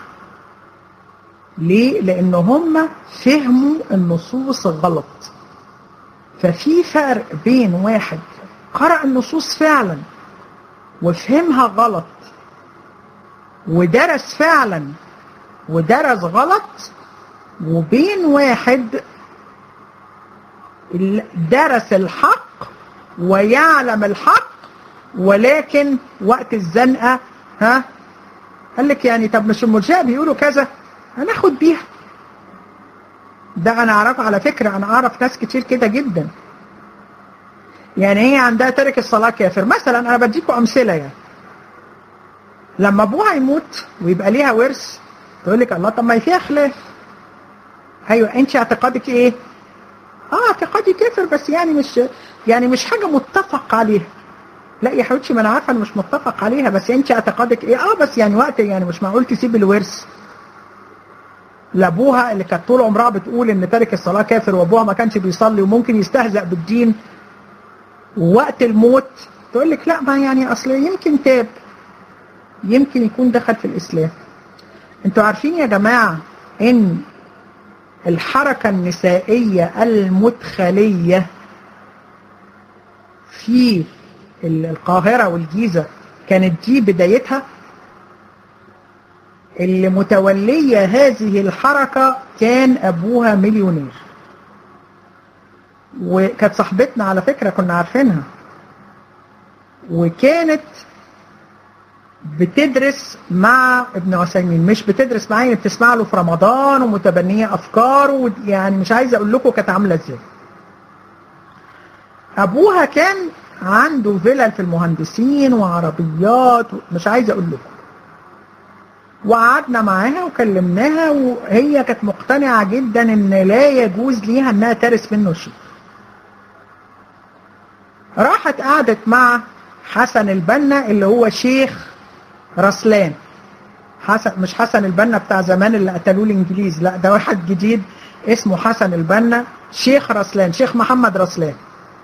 ليه؟ لأن هم فهموا النصوص غلط ففي فرق بين واحد قرأ النصوص فعلا وفهمها غلط ودرس فعلا ودرس غلط وبين واحد درس الحق ويعلم الحق ولكن وقت الزنقة ها قال لك يعني طب مش المرجئه بيقولوا كذا هناخد بيها ده انا اعرف على فكرة انا اعرف ناس كتير كده جدا يعني هي عندها ترك الصلاة كافر مثلا انا بديكم امثلة يعني لما ابوها يموت ويبقى ليها ورث تقول لك الله طب ما هي فيها خلاف ايوه انت اعتقادك ايه اه اعتقادي كافر بس يعني مش يعني مش حاجة متفق عليها لا يا حبيبتي ما انا عارفه انا مش متفق عليها بس انت اعتقادك ايه اه بس يعني وقت يعني مش معقول تسيب الورث لابوها اللي كانت طول عمرها بتقول ان تارك الصلاه كافر وابوها ما كانش بيصلي وممكن يستهزأ بالدين ووقت الموت تقول لك لا ما يعني اصل يمكن تاب يمكن يكون دخل في الاسلام انتوا عارفين يا جماعه ان الحركه النسائيه المدخليه في القاهرة والجيزة كانت دي بدايتها اللي متولية هذه الحركة كان أبوها مليونير وكانت صاحبتنا على فكرة كنا عارفينها وكانت بتدرس مع ابن عثيمين مش بتدرس معاه بتسمع له في رمضان ومتبنية أفكاره يعني مش عايز أقول لكم كانت عاملة إزاي أبوها كان عنده فيلل في المهندسين وعربيات مش عايز اقول لكم وقعدنا معاها وكلمناها وهي كانت مقتنعة جدا ان لا يجوز ليها انها ترث منه شيء راحت قعدت مع حسن البنا اللي هو شيخ رسلان حسن مش حسن البنا بتاع زمان اللي قتلوه الانجليز لا ده واحد جديد اسمه حسن البنا شيخ رسلان شيخ محمد رسلان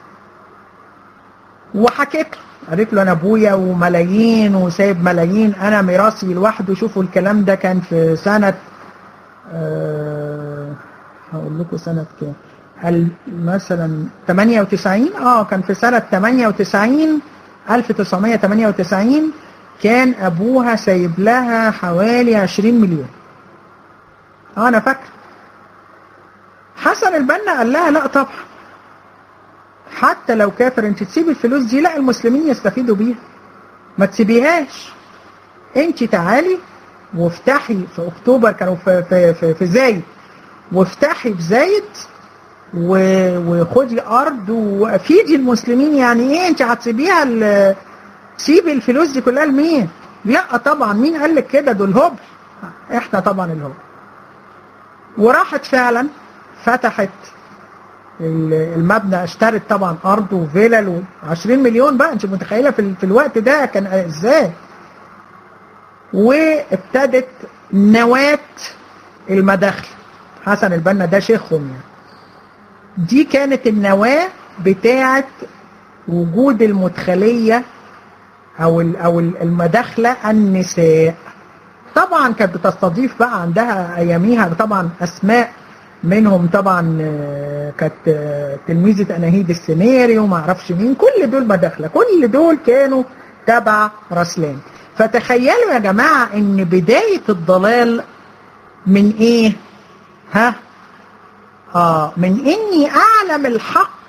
وحكيت له قالت له انا ابويا وملايين وسايب ملايين انا ميراثي لوحده شوفوا الكلام ده كان في سنة أه هقول لكم سنة كام مثلا 98 اه كان في سنة 98 1998 كان ابوها سايب لها حوالي 20 مليون اه انا فاكر حسن البنا قال لها لا طبعا حتى لو كافر انت تسيب الفلوس دي لا المسلمين يستفيدوا بيها ما تسيبيهاش انت تعالي وافتحي في اكتوبر كانوا في في في, في زايد وافتحي في زايد و- وخدي ارض وافيدي المسلمين يعني ايه انت هتسيبيها ل- سيبي الفلوس دي كلها لمين؟ لا طبعا مين قال لك كده دول هبل احنا طبعا الهبل وراحت فعلا فتحت ال- المبنى اشترت طبعا ارض وفلل و20 مليون بقى انت متخيله في, ال- في الوقت ده كان ازاي وابتدت نواة المداخل حسن البنا ده شيخهم يعني دي كانت النواة بتاعة وجود المدخلية او ال- او ال- المداخلة النساء طبعا كانت بتستضيف بقى عندها اياميها طبعا اسماء منهم طبعا آه، كانت آه، تلميذة اناهيد السميري وما اعرفش مين كل دول مداخلة كل دول كانوا تبع رسلان فتخيلوا يا جماعة ان بداية الضلال من ايه ها اه من اني اعلم الحق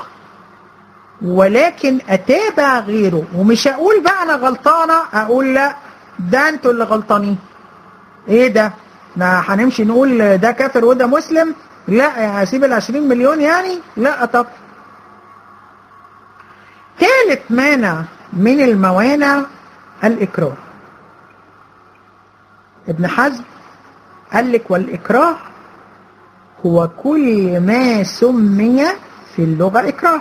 ولكن اتابع غيره ومش اقول بقى انا غلطانة اقول لا ده انتوا اللي غلطانين ايه ده احنا هنمشي نقول ده كافر وده مسلم لا هسيب ال 20 مليون يعني لا طب ثالث مانع من الموانع الإكراه ابن حزم قال لك والإكراه هو كل ما سمي في اللغة إكراه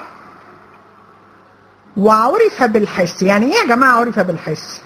وعرف بالحس يعني ايه يا جماعة عرف بالحس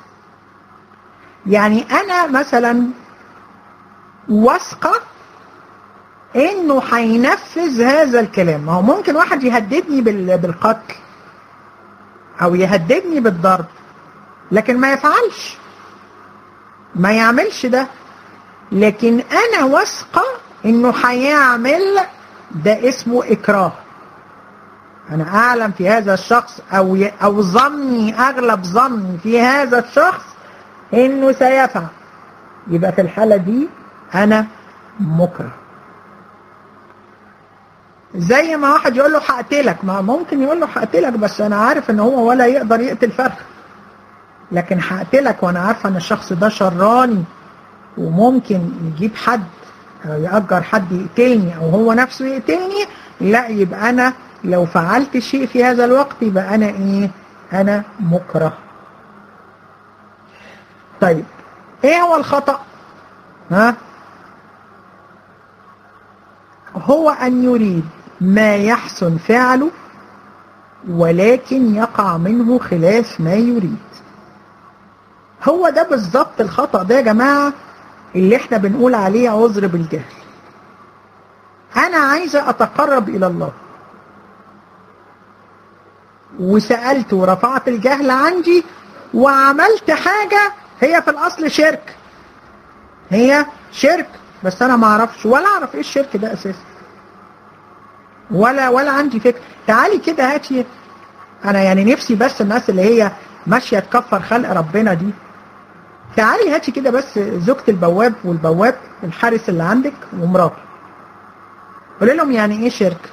يعني انا مثلا واثقة انه هينفذ هذا الكلام ما هو ممكن واحد يهددني بال- بالقتل او يهددني بالضرب لكن ما يفعلش ما يعملش ده لكن انا واثقة انه هيعمل ده اسمه اكراه انا اعلم في هذا الشخص او ي... او ظني اغلب ظني في هذا الشخص انه سيفعل يبقى في الحالة دي انا مكره زي ما واحد يقول له هقتلك ما ممكن يقول له هقتلك بس انا عارف ان هو ولا يقدر يقتل فرخ لكن هقتلك وانا عارفه ان الشخص ده شراني وممكن يجيب حد او يأجر حد يقتلني او هو نفسه يقتلني لا يبقى انا لو فعلت شيء في هذا الوقت يبقى انا ايه انا مكره طيب ايه هو الخطأ ها هو ان يريد ما يحسن فعله ولكن يقع منه خلاف ما يريد هو ده بالظبط الخطأ ده يا جماعة اللي احنا بنقول عليه عذر بالجهل انا عايزة اتقرب الى الله وسألت ورفعت الجهل عندي وعملت حاجة هي في الاصل شرك هي شرك بس انا ما اعرفش ولا اعرف ايه الشرك ده اساسا ولا ولا عندي فكره تعالي كده هاتي انا يعني نفسي بس الناس اللي هي ماشيه تكفر خلق ربنا دي تعالي هاتي كده بس زوجة البواب والبواب الحارس اللي عندك ومراته قولي لهم يعني ايه شرك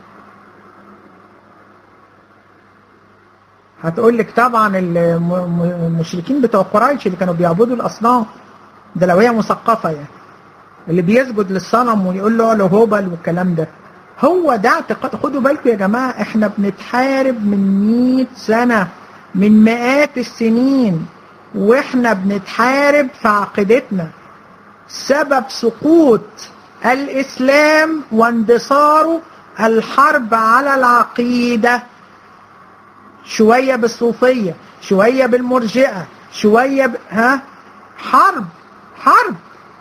هتقول لك طبعا الم- م- المشركين بتوع قريش اللي كانوا بيعبدوا الاصنام ده لو هي مثقفه يعني اللي بيسجد للصنم ويقول له له هبل والكلام ده هو ده اعتقاد خدوا بالكم يا جماعه احنا بنتحارب من 100 سنه من مئات السنين واحنا بنتحارب في عقيدتنا سبب سقوط الاسلام واندثاره الحرب على العقيده شويه بالصوفيه شويه بالمرجئه شويه ب... ها حرب حرب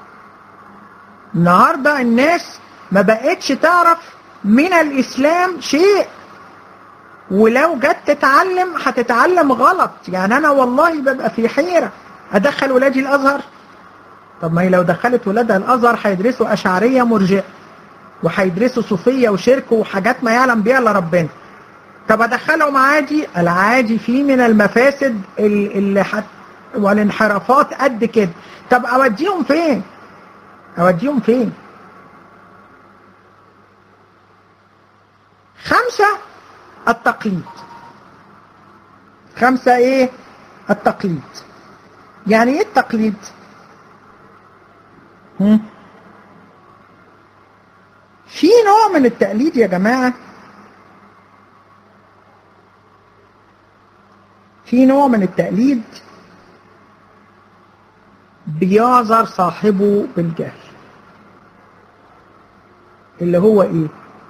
النهارده الناس ما بقتش تعرف من الاسلام شيء ولو جت تتعلم هتتعلم غلط يعني انا والله ببقى في حيره ادخل ولادي الازهر طب ما هي لو دخلت ولادها الازهر هيدرسوا اشعريه مرجئه وهيدرسوا صوفيه وشرك وحاجات ما يعلم بيها الا ربنا طب ادخلهم عادي العادي فيه من المفاسد ال- اللي حت والانحرافات قد كده طب اوديهم فين اوديهم فين خمسة التقليد خمسة ايه التقليد يعني ايه التقليد هم؟ في نوع من التقليد يا جماعة في نوع من التقليد بيعذر صاحبه بالجهل اللي هو ايه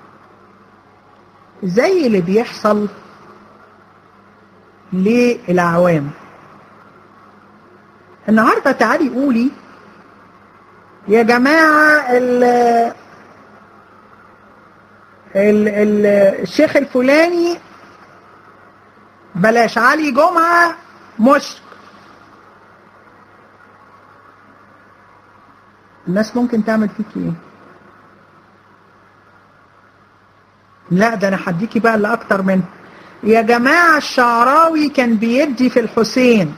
زي اللي بيحصل للعوام النهارده تعالي قولي يا جماعة ال ال ال الشيخ الفلاني بلاش علي جمعة مشرك الناس ممكن تعمل فيك ايه لا ده انا هديكي بقى اللي اكتر منه يا جماعة الشعراوي كان بيدي في الحسين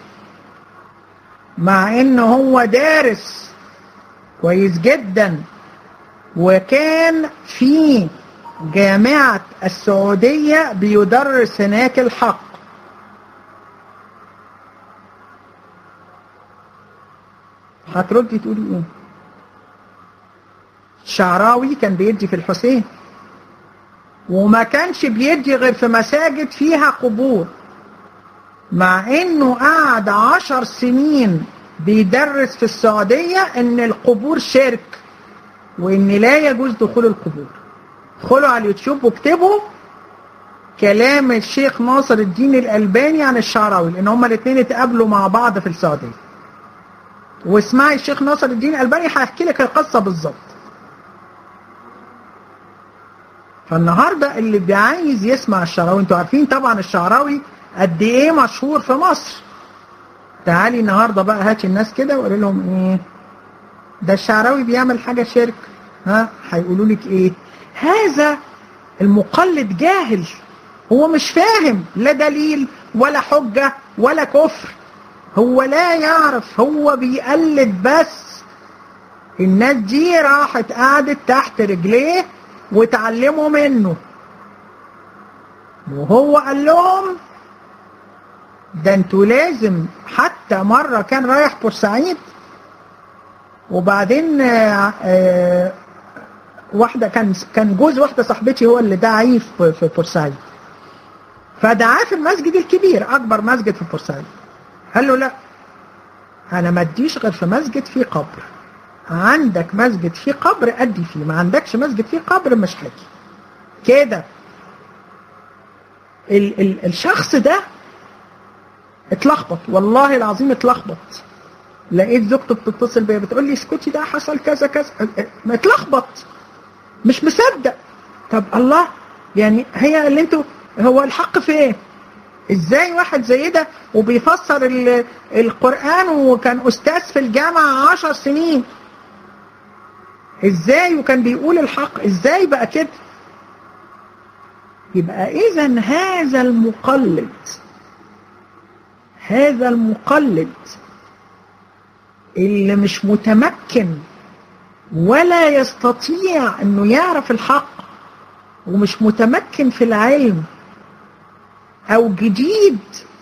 مع ان هو دارس كويس جدا وكان في جامعة السعودية بيدرس هناك الحق هتردي تقولي ايه الشعراوي كان بيدي في الحسين وما كانش بيدي غير في مساجد فيها قبور مع انه قعد عشر سنين بيدرس في السعودية ان القبور شرك وان لا يجوز دخول القبور ادخلوا على اليوتيوب واكتبوا كلام الشيخ ناصر الدين الألباني عن الشعراوي لان هما الاثنين اتقابلوا مع بعض في السعودية واسمعي الشيخ ناصر الدين الألباني هيحكي لك القصة بالظبط فالنهارده اللي بيعايز يسمع الشعراوي انتوا عارفين طبعا الشعراوي قد ايه مشهور في مصر تعالي النهارده بقى هاتي الناس كده وقولي لهم ايه ده الشعراوي بيعمل حاجه شرك ها هيقولوا لك ايه هذا المقلد جاهل هو مش فاهم لا دليل ولا حجه ولا كفر هو لا يعرف هو بيقلد بس الناس دي راحت قعدت تحت رجليه وتعلموا منه وهو قال لهم ده انتوا لازم حتى مرة كان رايح بورسعيد وبعدين آآ آآ واحدة كان كان جوز واحدة صاحبتي هو اللي دعاه في في بورسعيد فدعاه في المسجد الكبير أكبر مسجد في بورسعيد قال له لا أنا ما اديش غير في مسجد فيه قبر عندك مسجد فيه قبر أدي فيه ما عندكش مسجد فيه قبر مش هاجي كده ال ال الشخص ده اتلخبط والله العظيم اتلخبط لقيت زوجته بتتصل بيا بتقول لي اسكتي ده حصل كذا كذا اتلخبط مش مصدق طب الله يعني هي اللي انتوا هو الحق في ايه ازاي واحد زي ده وبيفسر القرآن وكان استاذ في الجامعة عشر سنين ازاي وكان بيقول الحق ازاي بقى كده يبقى اذا هذا المقلد هذا المقلد اللي مش متمكن ولا يستطيع انه يعرف الحق ومش متمكن في العلم او جديد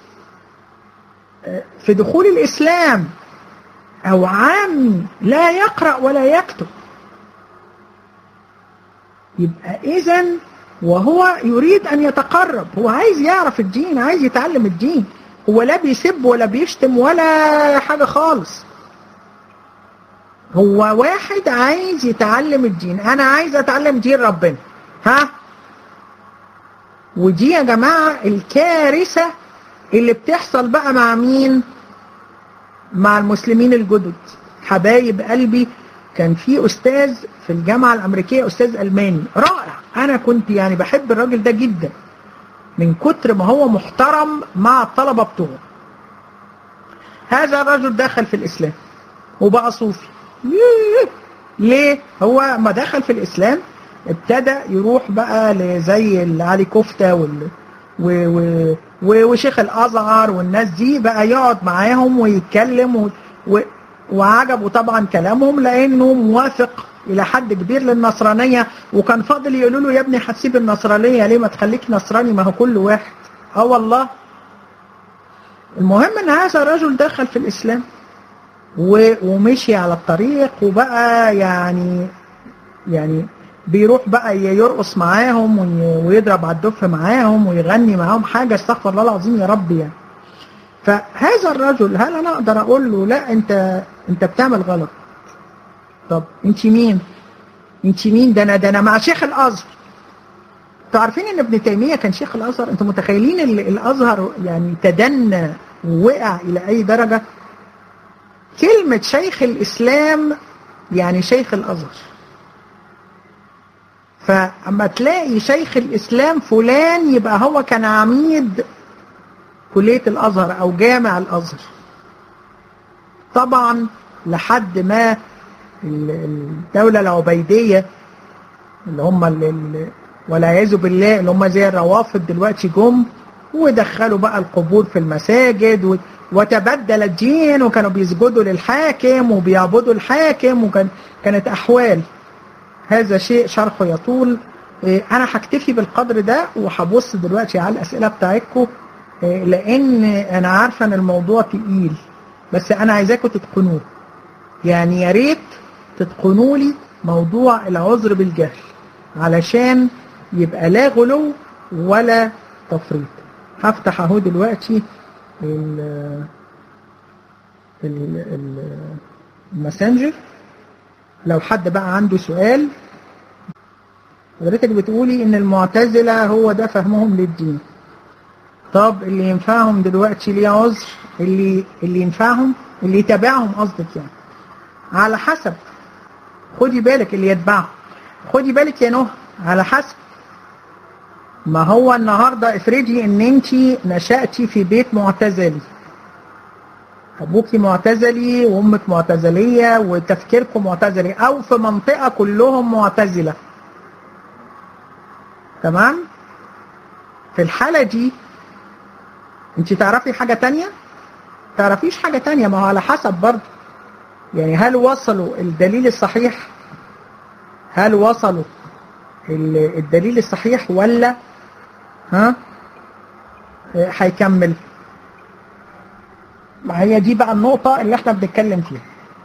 في دخول الاسلام او عامي لا يقرأ ولا يكتب يبقى اذا وهو يريد ان يتقرب هو عايز يعرف الدين عايز يتعلم الدين هو لا بيسب ولا بيشتم ولا حاجة خالص هو واحد عايز يتعلم الدين انا عايز اتعلم دين ربنا ها ودي يا جماعة الكارثة اللي بتحصل بقى مع مين مع المسلمين الجدد حبايب قلبي كان في استاذ في الجامعة الامريكية استاذ الماني رائع انا كنت يعني بحب الراجل ده جدا من كتر ما هو محترم مع الطلبة بتوعه هذا الرجل دخل في الاسلام وبقى صوفي ليه هو ما دخل في الاسلام ابتدى يروح بقى زي علي كفتة وال... و... و... و... وشيخ الازهر والناس دي بقى يقعد معاهم ويتكلم و... و... وعجبه طبعا كلامهم لانه موافق الى حد كبير للنصرانيه وكان فاضل يقولوا له يا ابني هتسيب النصرانيه ليه ما تخليك نصراني ما هو كل واحد اه والله المهم ان هذا الرجل دخل في الاسلام و- ومشي على الطريق وبقى يعني يعني بيروح بقى يرقص معاهم وي- ويضرب على الدف معاهم ويغني معاهم حاجة استغفر الله العظيم يا رب يعني فهذا الرجل هل انا اقدر اقول له لا انت انت بتعمل غلط طب انت مين انت مين ده انا ده انا مع شيخ الازهر انتوا عارفين ان ابن تيميه كان شيخ الازهر انتوا متخيلين ال- الازهر يعني تدنى ووقع الى اي درجه كلمه شيخ الاسلام يعني شيخ الازهر فاما تلاقي شيخ الاسلام فلان يبقى هو كان عميد كليه الازهر او جامع الازهر طبعا لحد ما ال- الدوله العبيديه اللي هم ال- ال- والعياذ بالله اللي هم زي الروافض دلوقتي جم ودخلوا بقى القبور في المساجد و- وتبدل الدين وكانوا بيسجدوا للحاكم وبيعبدوا الحاكم وكان كانت احوال هذا شيء شرحه يطول إيه، انا هكتفي بالقدر ده وهبص دلوقتي على الاسئله بتاعتكم إيه، لان انا عارفه ان الموضوع تقيل بس انا عايزاكم تتقنوه يعني يا ريت تتقنوا لي موضوع العذر بالجهل علشان يبقى لا غلو ولا تفريط هفتح اهو دلوقتي ال- ال- ال- الماسنجر لو حد بقى عنده سؤال حضرتك بتقولي ان المعتزلة هو ده فهمهم للدين طب اللي ينفعهم دلوقتي ليه عذر اللي اللي ينفعهم اللي يتابعهم قصدك يعني على حسب خدي بالك اللي يتبعهم خدي بالك يا نهى على حسب ما هو النهارده افرضي ان انت نشأتي في بيت معتزلي ابوكي معتزلي وامك معتزليه وتفكيركم معتزلي او في منطقه كلهم معتزله تمام في الحاله دي انت تعرفي حاجه تانية تعرفيش حاجه تانية ما هو على حسب برضه يعني هل وصلوا الدليل الصحيح هل وصلوا ال- الدليل الصحيح ولا ها اه، هيكمل ما هي دي بقى النقطة اللي احنا بنتكلم فيها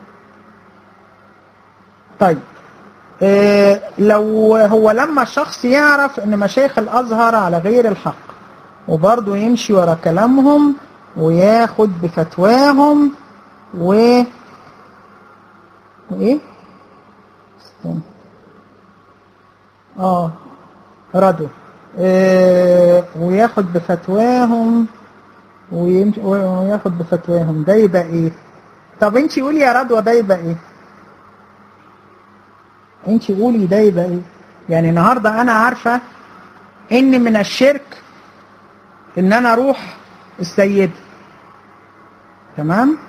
طيب اه لو هو لما الشخص يعرف ان مشايخ الازهر على غير الحق وبرضه يمشي ورا كلامهم وياخد بفتواهم و وايه استنى اه ردوا آه وياخد بفتواهم ويمشي وياخد بفتواهم ده يبقى ايه طب انت قولي يا رضوى ده يبقى ايه انت قولي ده يبقى ايه يعني النهارده انا عارفه ان من الشرك ان انا اروح السيده تمام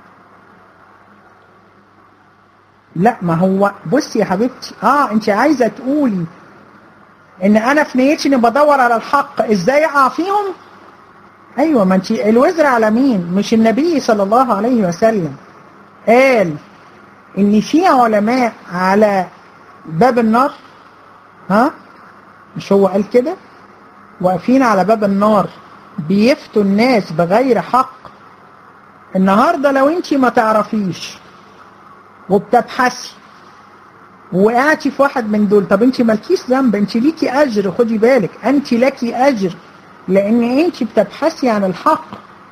لا ما هو بصي يا حبيبتي اه انت عايزه تقولي ان انا في نيتي اني بدور على الحق ازاي اقع فيهم ايوه ما انت الوزر على مين مش النبي صلى الله عليه وسلم قال ان في علماء على باب النار ها مش هو قال كده واقفين على باب النار بيفتوا الناس بغير حق النهارده لو انت ما تعرفيش وبتبحثي وقعتي في واحد من دول طب انت مالكيش ذنب انت ليكي اجر خدي بالك انت لكي اجر لان انت بتبحثي عن الحق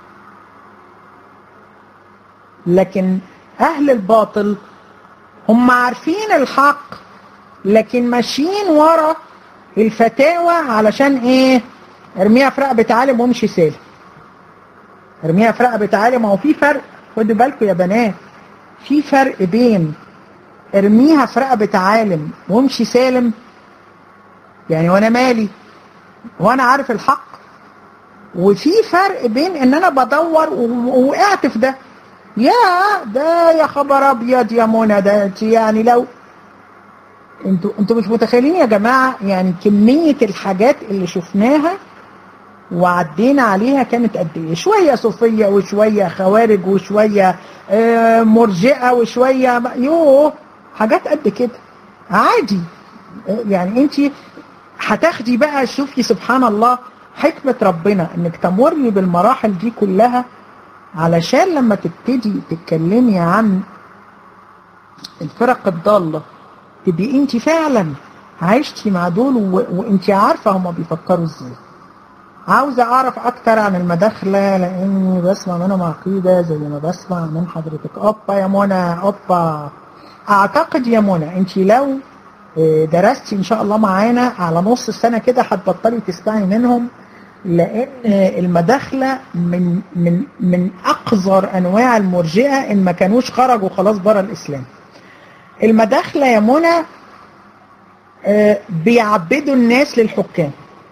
لكن اهل الباطل هم عارفين الحق لكن ماشيين ورا الفتاوى علشان ايه ارميها في رقبة عالم وامشي سالم ارميها في رقبة عالم هو في فرق خدوا بالكم يا بنات في فرق بين ارميها في رقبة عالم وامشي سالم يعني وانا مالي وانا عارف الحق وفي فرق بين ان انا بدور ووقعت في ده يا ده يا خبر ابيض يا منى ده انت يعني لو انتوا انتوا مش متخيلين يا جماعه يعني كميه الحاجات اللي شفناها وعدينا عليها كانت قد ايه شويه صوفيه وشويه خوارج وشويه آه مرجئه وشويه يوه حاجات قد كده عادي آه يعني انت هتاخدي بقى شوفي سبحان الله حكمه ربنا انك تمري بالمراحل دي كلها علشان لما تبتدي تتكلمي عن الفرق الضالة تبقي انت فعلا عشتي مع دول و... وانت عارفة هما بيفكروا ازاي عاوزة اعرف اكتر عن المداخلة لاني بسمع منهم عقيدة زي ما بسمع من حضرتك اوبا يا منى اوبا اعتقد يا منى انت لو درستي ان شاء الله معانا على نص السنة كده هتبطلي تسمعي منهم لان المداخلة من من من اقذر انواع المرجئة ان ما كانوش خرجوا خلاص بره الاسلام المداخلة يا منى بيعبدوا الناس للحكام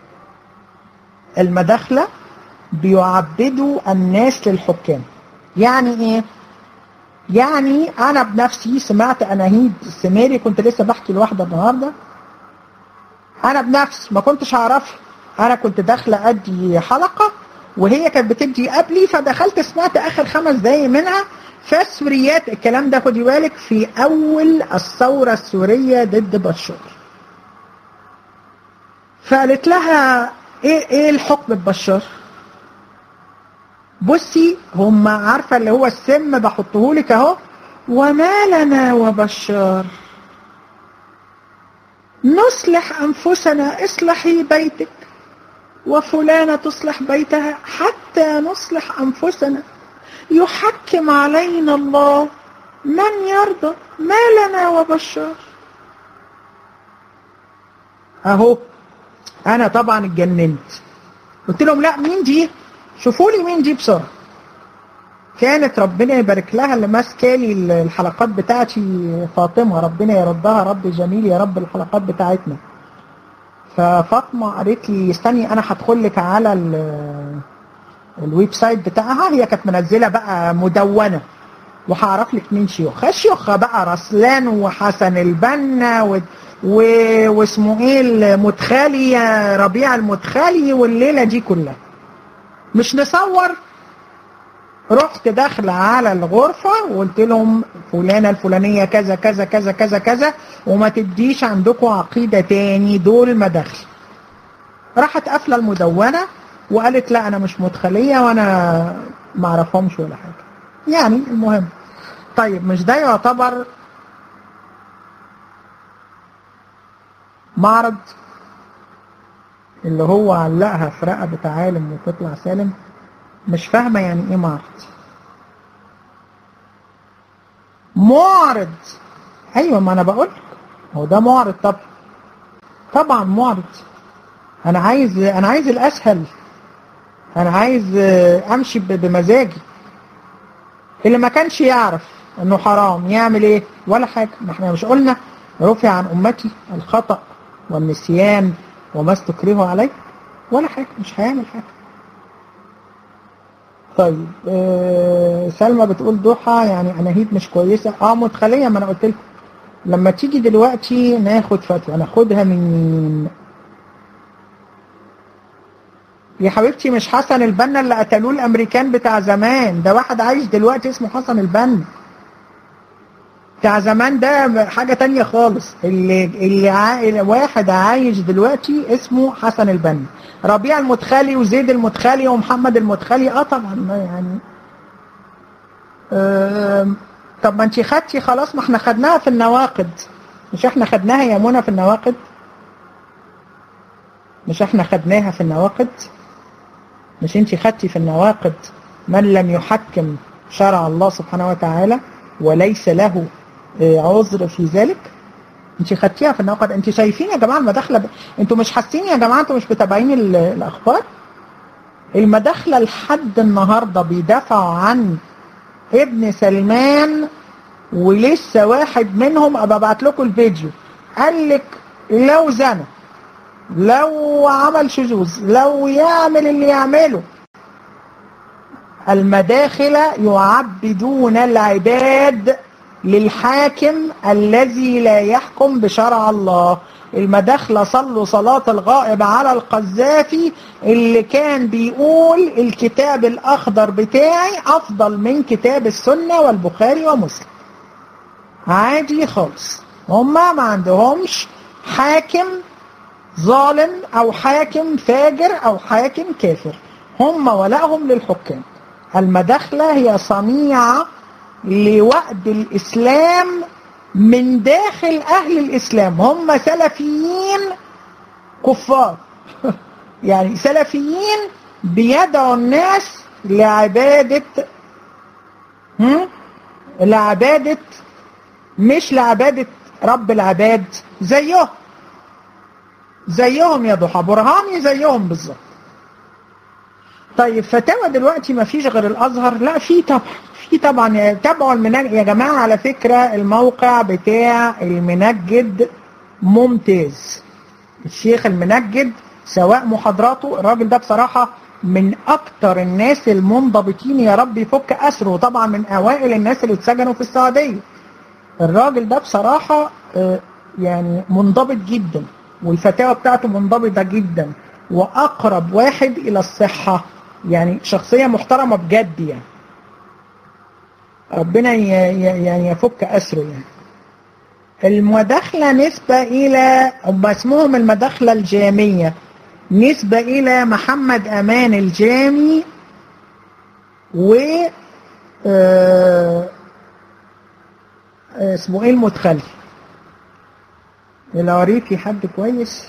المداخلة بيعبدوا الناس للحكام يعني ايه يعني انا بنفسي سمعت اناهيد السميري كنت لسه بحكي لواحدة النهاردة انا بنفسي ما كنتش اعرفها انا كنت داخلة ادي حلقة وهي كانت بتدي قبلي فدخلت سمعت اخر خمس دقايق منها فالسوريات الكلام ده خدي بالك في اول الثورة السورية ضد بشار فقالت لها ايه ايه الحكم ببشار بصي هم عارفة اللي هو السم بحطه لك اهو وما لنا وبشار نصلح انفسنا اصلحي بيتك وفلانة تصلح بيتها حتى نصلح انفسنا يحكم علينا الله من يرضى ما لنا وبشار اهو انا طبعا اتجننت قلت لهم لا مين دي شوفوا لي مين دي بسرعه كانت ربنا يبارك لها اللي ماسكه لي الحلقات بتاعتي فاطمه ربنا يردها رب جميل يا رب الحلقات بتاعتنا ففاطمه قالت لي استني انا هدخل لك على الويب سايت بتاعها هي كانت منزله بقى مدونه وهعرف لك مين شيوخ الشيوخ بقى رسلان وحسن البنا و... و... واسمه ايه المدخلي ربيع المدخلي والليله دي كلها مش نصور رحت داخله على الغرفه وقلت لهم فلانه الفلانيه كذا كذا كذا كذا كذا وما تديش عندكم عقيده تاني دول مداخل راحت قافله المدونه وقالت لا انا مش مدخليه وانا ما اعرفهمش ولا حاجه يعني المهم طيب مش ده يعتبر معرض اللي هو علقها في رقبة عالم وتطلع سالم مش فاهمة يعني ايه معرض معرض ايوه ما انا بقول هو ده معرض طب طبعا معرض انا عايز انا عايز الاسهل انا عايز امشي بمزاجي اللي ما كانش يعرف انه حرام يعمل ايه ولا حاجة ما احنا مش قلنا رفع عن امتي الخطأ والنسيان وما استكرهوا عليه ولا حاجة مش هيعمل حاجة طيب آه سلمى بتقول ضحى يعني اناهيد مش كويسة اه مدخلية ما انا قلت لكم لما تيجي دلوقتي ناخد فتوى ناخدها من مين يا حبيبتي مش حسن البنا اللي قتلوه الامريكان بتاع زمان ده واحد عايش دلوقتي اسمه حسن البنا بتاع زمان ده حاجة تانية خالص اللي, اللي عا... واحد عايش دلوقتي اسمه حسن البنا ربيع المدخلي وزيد المدخلي ومحمد المدخلي اه طبعا يعني آه... طب ما انت خدتي خلاص ما احنا خدناها في النواقد مش احنا خدناها يا منى في النواقد مش احنا خدناها في النواقد مش انت خدتي في النواقد من لم يحكم شرع الله سبحانه وتعالى وليس له عذر في ذلك انت خدتيها في النواقد انت شايفين يا جماعه المداخله ب... انتوا مش حاسين يا جماعه انتوا مش متابعين الاخبار المداخله لحد النهارده بيدافعوا عن ابن سلمان ولسه واحد منهم ابقى ابعت لكم الفيديو قال لك لو زنى لو عمل شذوذ لو يعمل اللي يعمله المداخلة يعبدون العباد للحاكم الذي لا يحكم بشرع الله المداخلة صلوا صلاة الغائب على القذافي اللي كان بيقول الكتاب الأخضر بتاعي أفضل من كتاب السنة والبخاري ومسلم عادي خالص هما ما عندهمش حاكم ظالم أو حاكم فاجر أو حاكم كافر هم ولائهم للحكام المداخلة هي صنيعة لوأد الإسلام من داخل أهل الإسلام هم سلفيين كفار يعني سلفيين بيدعوا الناس لعبادة هم؟ لعبادة مش لعبادة رب العباد زيهم زيهم يا ضحى برهاني زيهم بالظبط طيب فتاوى دلوقتي ما فيش غير الازهر لا في طبعا في طبعا تابعوا المنجد يا جماعه على فكره الموقع بتاع المنجد ممتاز الشيخ المنجد سواء محاضراته الراجل ده بصراحه من اكتر الناس المنضبطين يا رب يفك اسره طبعا من اوائل الناس اللي اتسجنوا في السعوديه الراجل ده بصراحه يعني منضبط جدا والفتاوى بتاعته منضبطه جدا واقرب واحد الى الصحه يعني شخصيه محترمه بجد يعني ربنا يعني يفك اسره يعني المداخله نسبه الى هم اسمهم المداخله الجاميه نسبه الى محمد امان الجامي و اسمه ايه المتخلي لو في حد كويس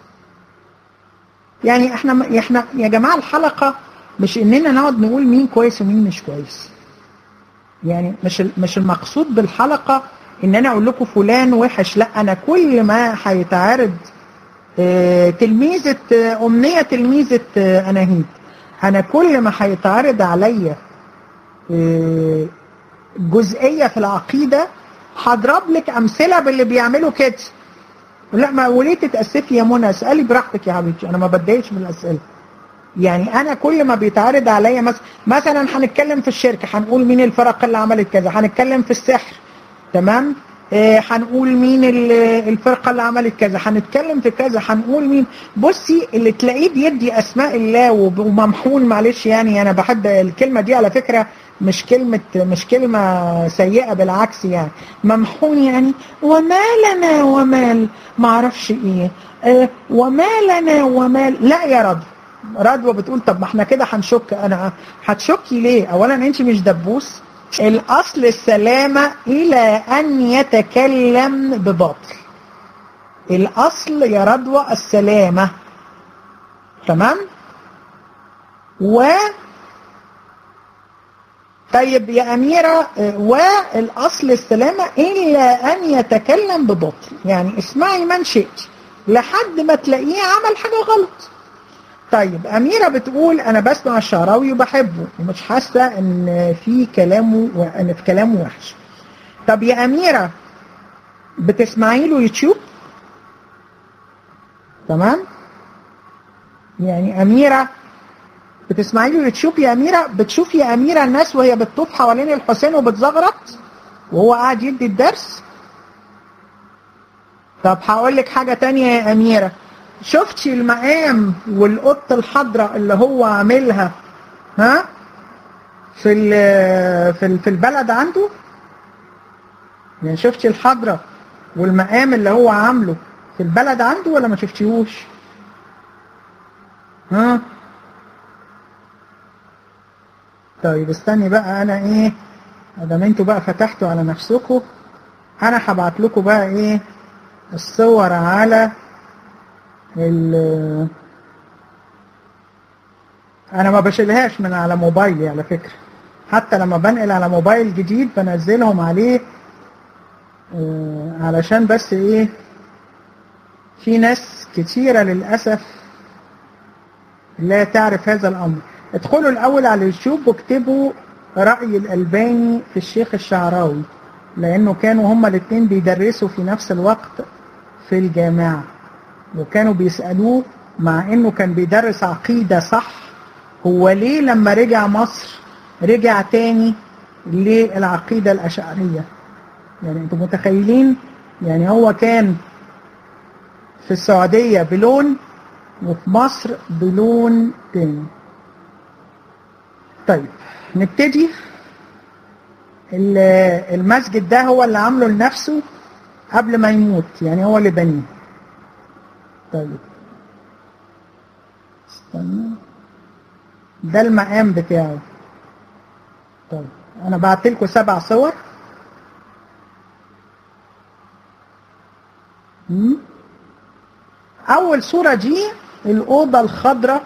يعني احنا احنا يا جماعه الحلقه مش اننا نقعد نقول مين كويس ومين مش كويس يعني مش مش المقصود بالحلقه ان انا اقول لكم فلان وحش لا انا كل ما هيتعرض اه تلميذه اه امنيه تلميذه اه اناهيد انا كل ما هيتعرض عليا جزئيه في العقيده هضرب لك امثله باللي بيعملوا كده لا ما وليه تتاسفي يا منى اسالي براحتك يا حبيبتي انا ما بتضايقش من الاسئله يعني انا كل ما بيتعرض عليا مثلا مثلا هنتكلم في الشركه هنقول مين الفرق اللي عملت كذا هنتكلم في السحر تمام آه هنقول مين الفرقه اللي عملت كذا هنتكلم في كذا هنقول مين بصي اللي تلاقيه بيدي اسماء الله وممحون معلش يعني انا بحب الكلمه دي على فكره مش كلمة مش كلمة سيئة بالعكس يعني ممحون يعني وما لنا ومال ما اعرفش ايه اه وما لنا ومال لا يا رضوى رضوى بتقول طب ما احنا كده هنشك انا هتشكي ليه اولا انت مش دبوس الاصل السلامة الى ان يتكلم بباطل الاصل يا رضوى السلامة تمام و طيب يا أميرة والأصل السلامة إلا أن يتكلم بباطل يعني اسمعي من شئت لحد ما تلاقيه عمل حاجة غلط طيب أميرة بتقول أنا بسمع الشعراوي وبحبه ومش حاسة إن في كلامه وإن في كلامه وحش طب يا أميرة بتسمعي له يوتيوب تمام يعني أميرة بتسمعي له يوتيوب يا أميرة بتشوفي يا أميرة الناس وهي بتطوف حوالين الحسين وبتزغرط وهو قاعد يدي الدرس طب هقول لك حاجة تانية يا أميرة شفتي المقام والقط الحضراء اللي هو عاملها ها في في في البلد عنده يعني شفتي الحضرة والمقام اللي هو عامله في البلد عنده ولا ما شفتيهوش ها طيب استني بقى انا ايه ادام انتوا بقى فتحتوا على نفسكم انا هبعت لكم بقى ايه الصور على ال انا ما بشيلهاش من على موبايلي على فكرة حتى لما بنقل على موبايل جديد بنزلهم عليه آه علشان بس ايه في ناس كتيرة للأسف لا تعرف هذا الأمر ادخلوا الأول على اليوتيوب واكتبوا رأي الألباني في الشيخ الشعراوي لأنه كانوا هما الاثنين بيدرسوا في نفس الوقت في الجامعة وكانوا بيسألوه مع انه كان بيدرس عقيدة صح هو ليه لما رجع مصر رجع تاني للعقيدة الأشعرية يعني انتم متخيلين يعني هو كان في السعودية بلون وفي مصر بلون تاني طيب نبتدي المسجد ده هو اللي عامله لنفسه قبل ما يموت يعني هو اللي بنيه طيب استنى ده المقام بتاعه طيب انا بعت لكم سبع صور مم. اول صورة دي الاوضة الخضراء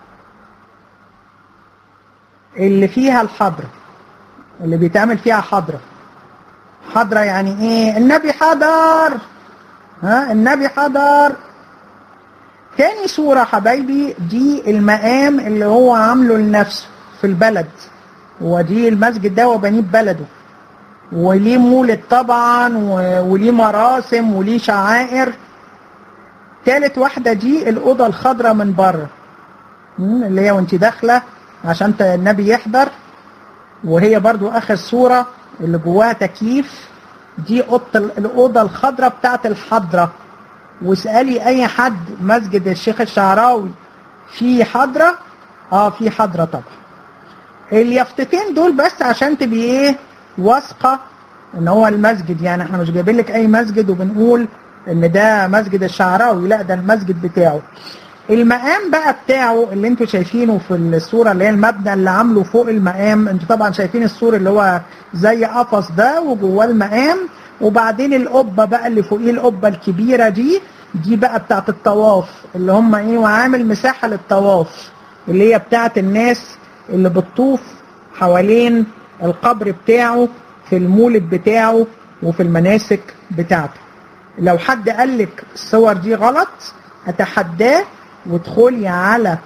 اللي فيها الحضرة اللي بيتعمل فيها حضرة حضرة يعني ايه النبي حضر ها النبي حضر تاني صورة حبايبي دي المقام اللي هو عامله لنفسه في البلد ودي المسجد ده وبنيه ببلده وليه مولد طبعا وليه مراسم وليه شعائر تالت واحدة دي الأوضة الخضراء من بره اللي هي وانت داخلة عشان النبي يحضر وهي برضو آخر صورة اللي جواها تكييف دي الأوضة الخضراء بتاعت الحضرة واسألي أي حد مسجد الشيخ الشعراوي في حضرة اه في حضرة طبعا اليافطتين دول بس عشان تبقي ايه واثقة ان هو المسجد يعني احنا مش جايبين لك اي مسجد وبنقول ان ده مسجد الشعراوي لا ده المسجد بتاعه المقام بقى بتاعه اللي انتوا شايفينه في الصورة اللي هي المبنى اللي عامله فوق المقام انتوا طبعا شايفين السور اللي هو زي قفص ده وجواه المقام وبعدين القبة بقى اللي فوقيه القبة الكبيرة دي دي بقى بتاعت الطواف اللي هم ايه وعامل مساحة للطواف اللي هي بتاعت الناس اللي بتطوف حوالين القبر بتاعه في المولد بتاعه وفي المناسك بتاعته لو حد قال لك الصور دي غلط اتحداه وادخلي على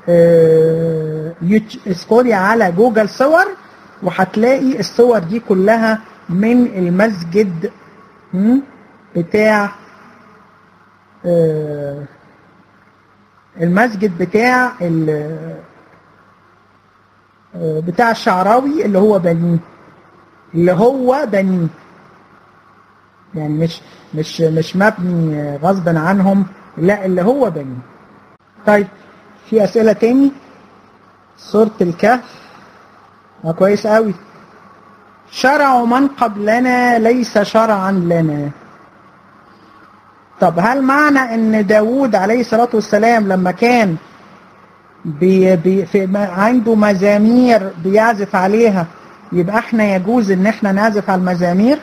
ادخلي على جوجل صور وهتلاقي الصور دي كلها من المسجد بتاع المسجد بتاع بتاع الشعراوي اللي هو بنيه اللي هو بنيه يعني مش مش مش مبني غصبا عنهم لا اللي هو بنيه طيب في اسئله تاني سوره الكهف اه كويس قوي شرع من قبلنا ليس شرعا لنا طب هل معنى ان داود عليه الصلاة والسلام لما كان بي بي في عنده مزامير بيعزف عليها يبقى احنا يجوز ان احنا نعزف على المزامير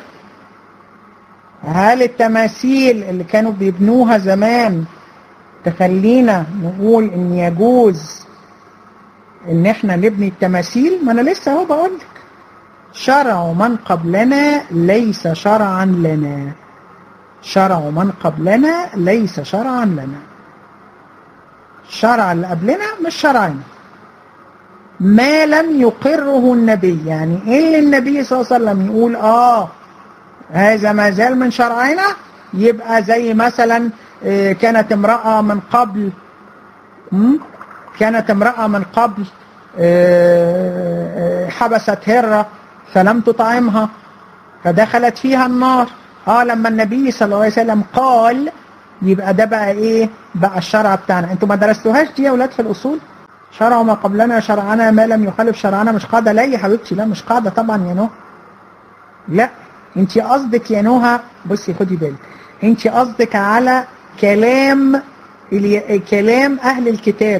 هل التماثيل اللي كانوا بيبنوها زمان تخلينا نقول ان يجوز ان احنا نبني التماثيل ما انا لسه اهو بقول لك شرع من قبلنا ليس شرعا لنا شرع من قبلنا ليس شرعا لنا الشرع اللي قبلنا مش شرعنا ما لم يقره النبي يعني ايه اللي النبي صلى الله عليه وسلم يقول اه هذا ما زال من شرعنا يبقى زي مثلا كانت امرأة من قبل كانت امرأة من قبل حبست هرة فلم تطعمها فدخلت فيها النار اه لما النبي صلى الله عليه وسلم قال يبقى ده بقى ايه بقى الشرع بتاعنا انتوا ما درستوهاش دي يا اولاد في الاصول شرع ما قبلنا شرعنا ما لم يخالف شرعنا مش قاعده لا يا حبيبتي لا مش قاعده طبعا يا نهى لا انت قصدك يا نهى بصي خدي بالك انت قصدك على كلام كلام اهل الكتاب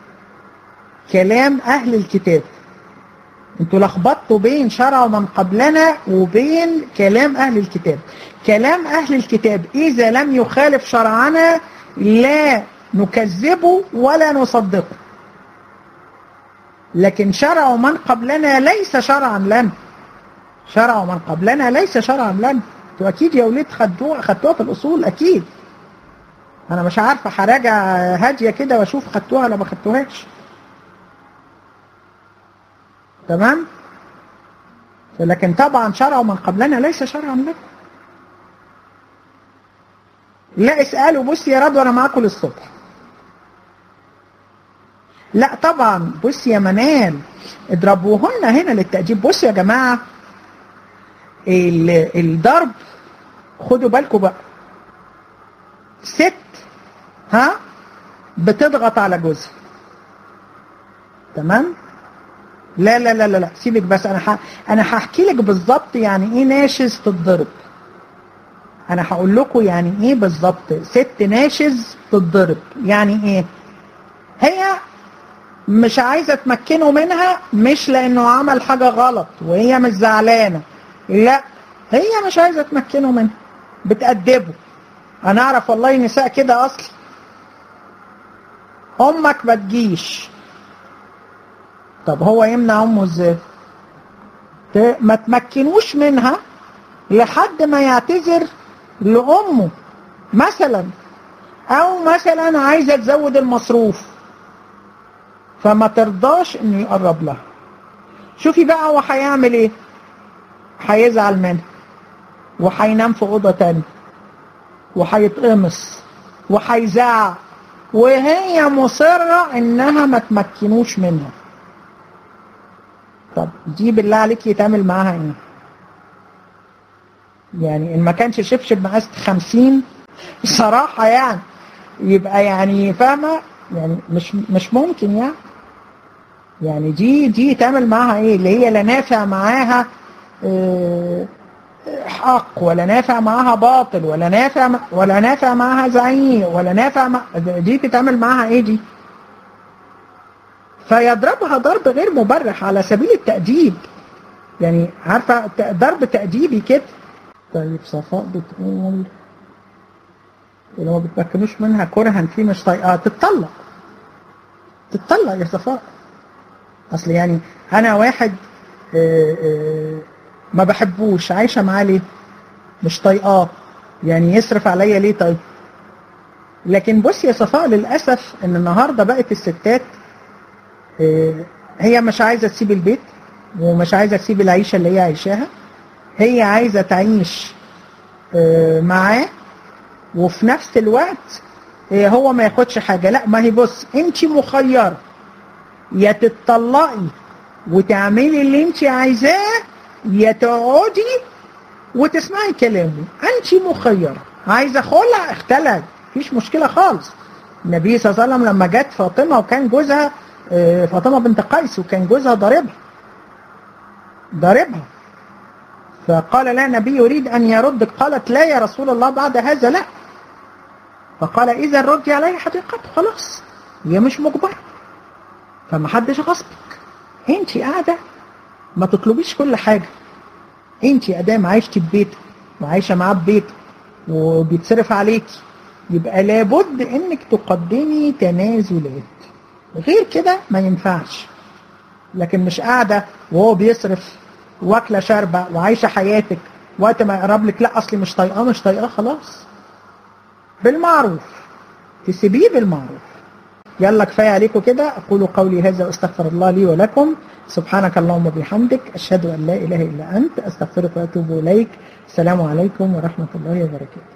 كلام اهل الكتاب انتوا لخبطتوا بين شرع من قبلنا وبين كلام اهل الكتاب كلام اهل الكتاب اذا لم يخالف شرعنا لا نكذبه ولا نصدقه لكن شرع من قبلنا ليس شرعا لنا شرع من قبلنا ليس شرعا لنا انتوا اكيد يا ولاد خدوها خدتوها في الاصول اكيد انا مش عارفه هراجع هاديه كده واشوف خدتوها ولا ما خدتوهاش تمام لكن طبعا شرع من قبلنا ليس شرعا لنا لا اسألوا بص يا رضوى انا معاكم للصبح لا طبعا بص يا منال اضربوه لنا هنا للتأديب بص يا جماعة الضرب خدوا بالكم بقى ست ها بتضغط على جوزها تمام لا لا لا لا لا سيبك بس انا ح... انا هحكي لك بالظبط يعني ايه ناشز تتضرب انا هقول لكم يعني ايه بالظبط ست ناشز تتضرب يعني ايه هي مش عايزة تمكنه منها مش لأنه عمل حاجة غلط وهي مش زعلانة لا هي مش عايزة تمكنه منها بتأدبه أنا أعرف والله نساء كده أصلي أمك ما تجيش طب هو يمنع أمه إزاي ما تمكنوش منها لحد ما يعتذر لأمه مثلا أو مثلا عايزة تزود المصروف فما ترضاش انه يقرب لها شوفي بقى هو هيعمل ايه هيزعل منها وهينام في اوضه تانية وهيتقمص وهيزعق وهي مصره انها ما تمكنوش منها طب دي بالله عليك يتعمل معاها ايه يعني ان ما كانش شبشب مقاس 50 صراحه يعني يبقى يعني فاهمه يعني مش مش ممكن يعني يعني دي دي تعمل معاها ايه اللي هي لا نافع معاها اه حق ولا نافع معاها باطل ولا نافع ولا نافع معاها زعيم ولا نافع مع دي بتعمل معاها ايه دي فيضربها ضرب غير مبرح على سبيل التأديب يعني عارفة ضرب تأديبي كده طيب صفاء بتقول ولو ما بتمكنوش منها كرها في مش طايقاه تتطلق تتطلق يا صفاء اصل يعني انا واحد آآ آآ ما بحبوش عايشه معاه ليه مش طايقاه يعني يصرف عليا ليه طيب لكن بص يا صفاء للاسف ان النهارده بقت الستات هي مش عايزه تسيب البيت ومش عايزه تسيب العيشه اللي هي عايشاها هي عايزه تعيش معاه وفي نفس الوقت هو ما ياخدش حاجه لا ما هي بص انت مخيره يا تتطلقي وتعملي اللي انت عايزاه يا تقعدي وتسمعي كلامه انت مخيره عايزه خلع اختلع مفيش مشكله خالص النبي صلى الله عليه وسلم لما جت فاطمه وكان جوزها فاطمه بنت قيس وكان جوزها ضاربها ضاربها فقال لا النبي يريد ان يردك قالت لا يا رسول الله بعد هذا لا فقال اذا ردي علي حقيقته خلاص هي مش مجبره فما حدش غصبك انت قاعده ما تطلبيش كل حاجه انت ادام عايشتي في بيتك وعايشه معاه في بيتك وبيتصرف عليكي يبقى لابد انك تقدمي تنازلات غير كده ما ينفعش لكن مش قاعده وهو بيصرف واكله شاربه وعايشه حياتك وقت ما يقرب لك لا اصلي مش طايقاه مش طايقاه خلاص بالمعروف تسيبيه بالمعروف يلا كفايه عليكم كده اقول قولي هذا واستغفر الله لي ولكم سبحانك اللهم وبحمدك اشهد ان لا اله الا انت استغفرك واتوب اليك السلام عليكم ورحمه الله وبركاته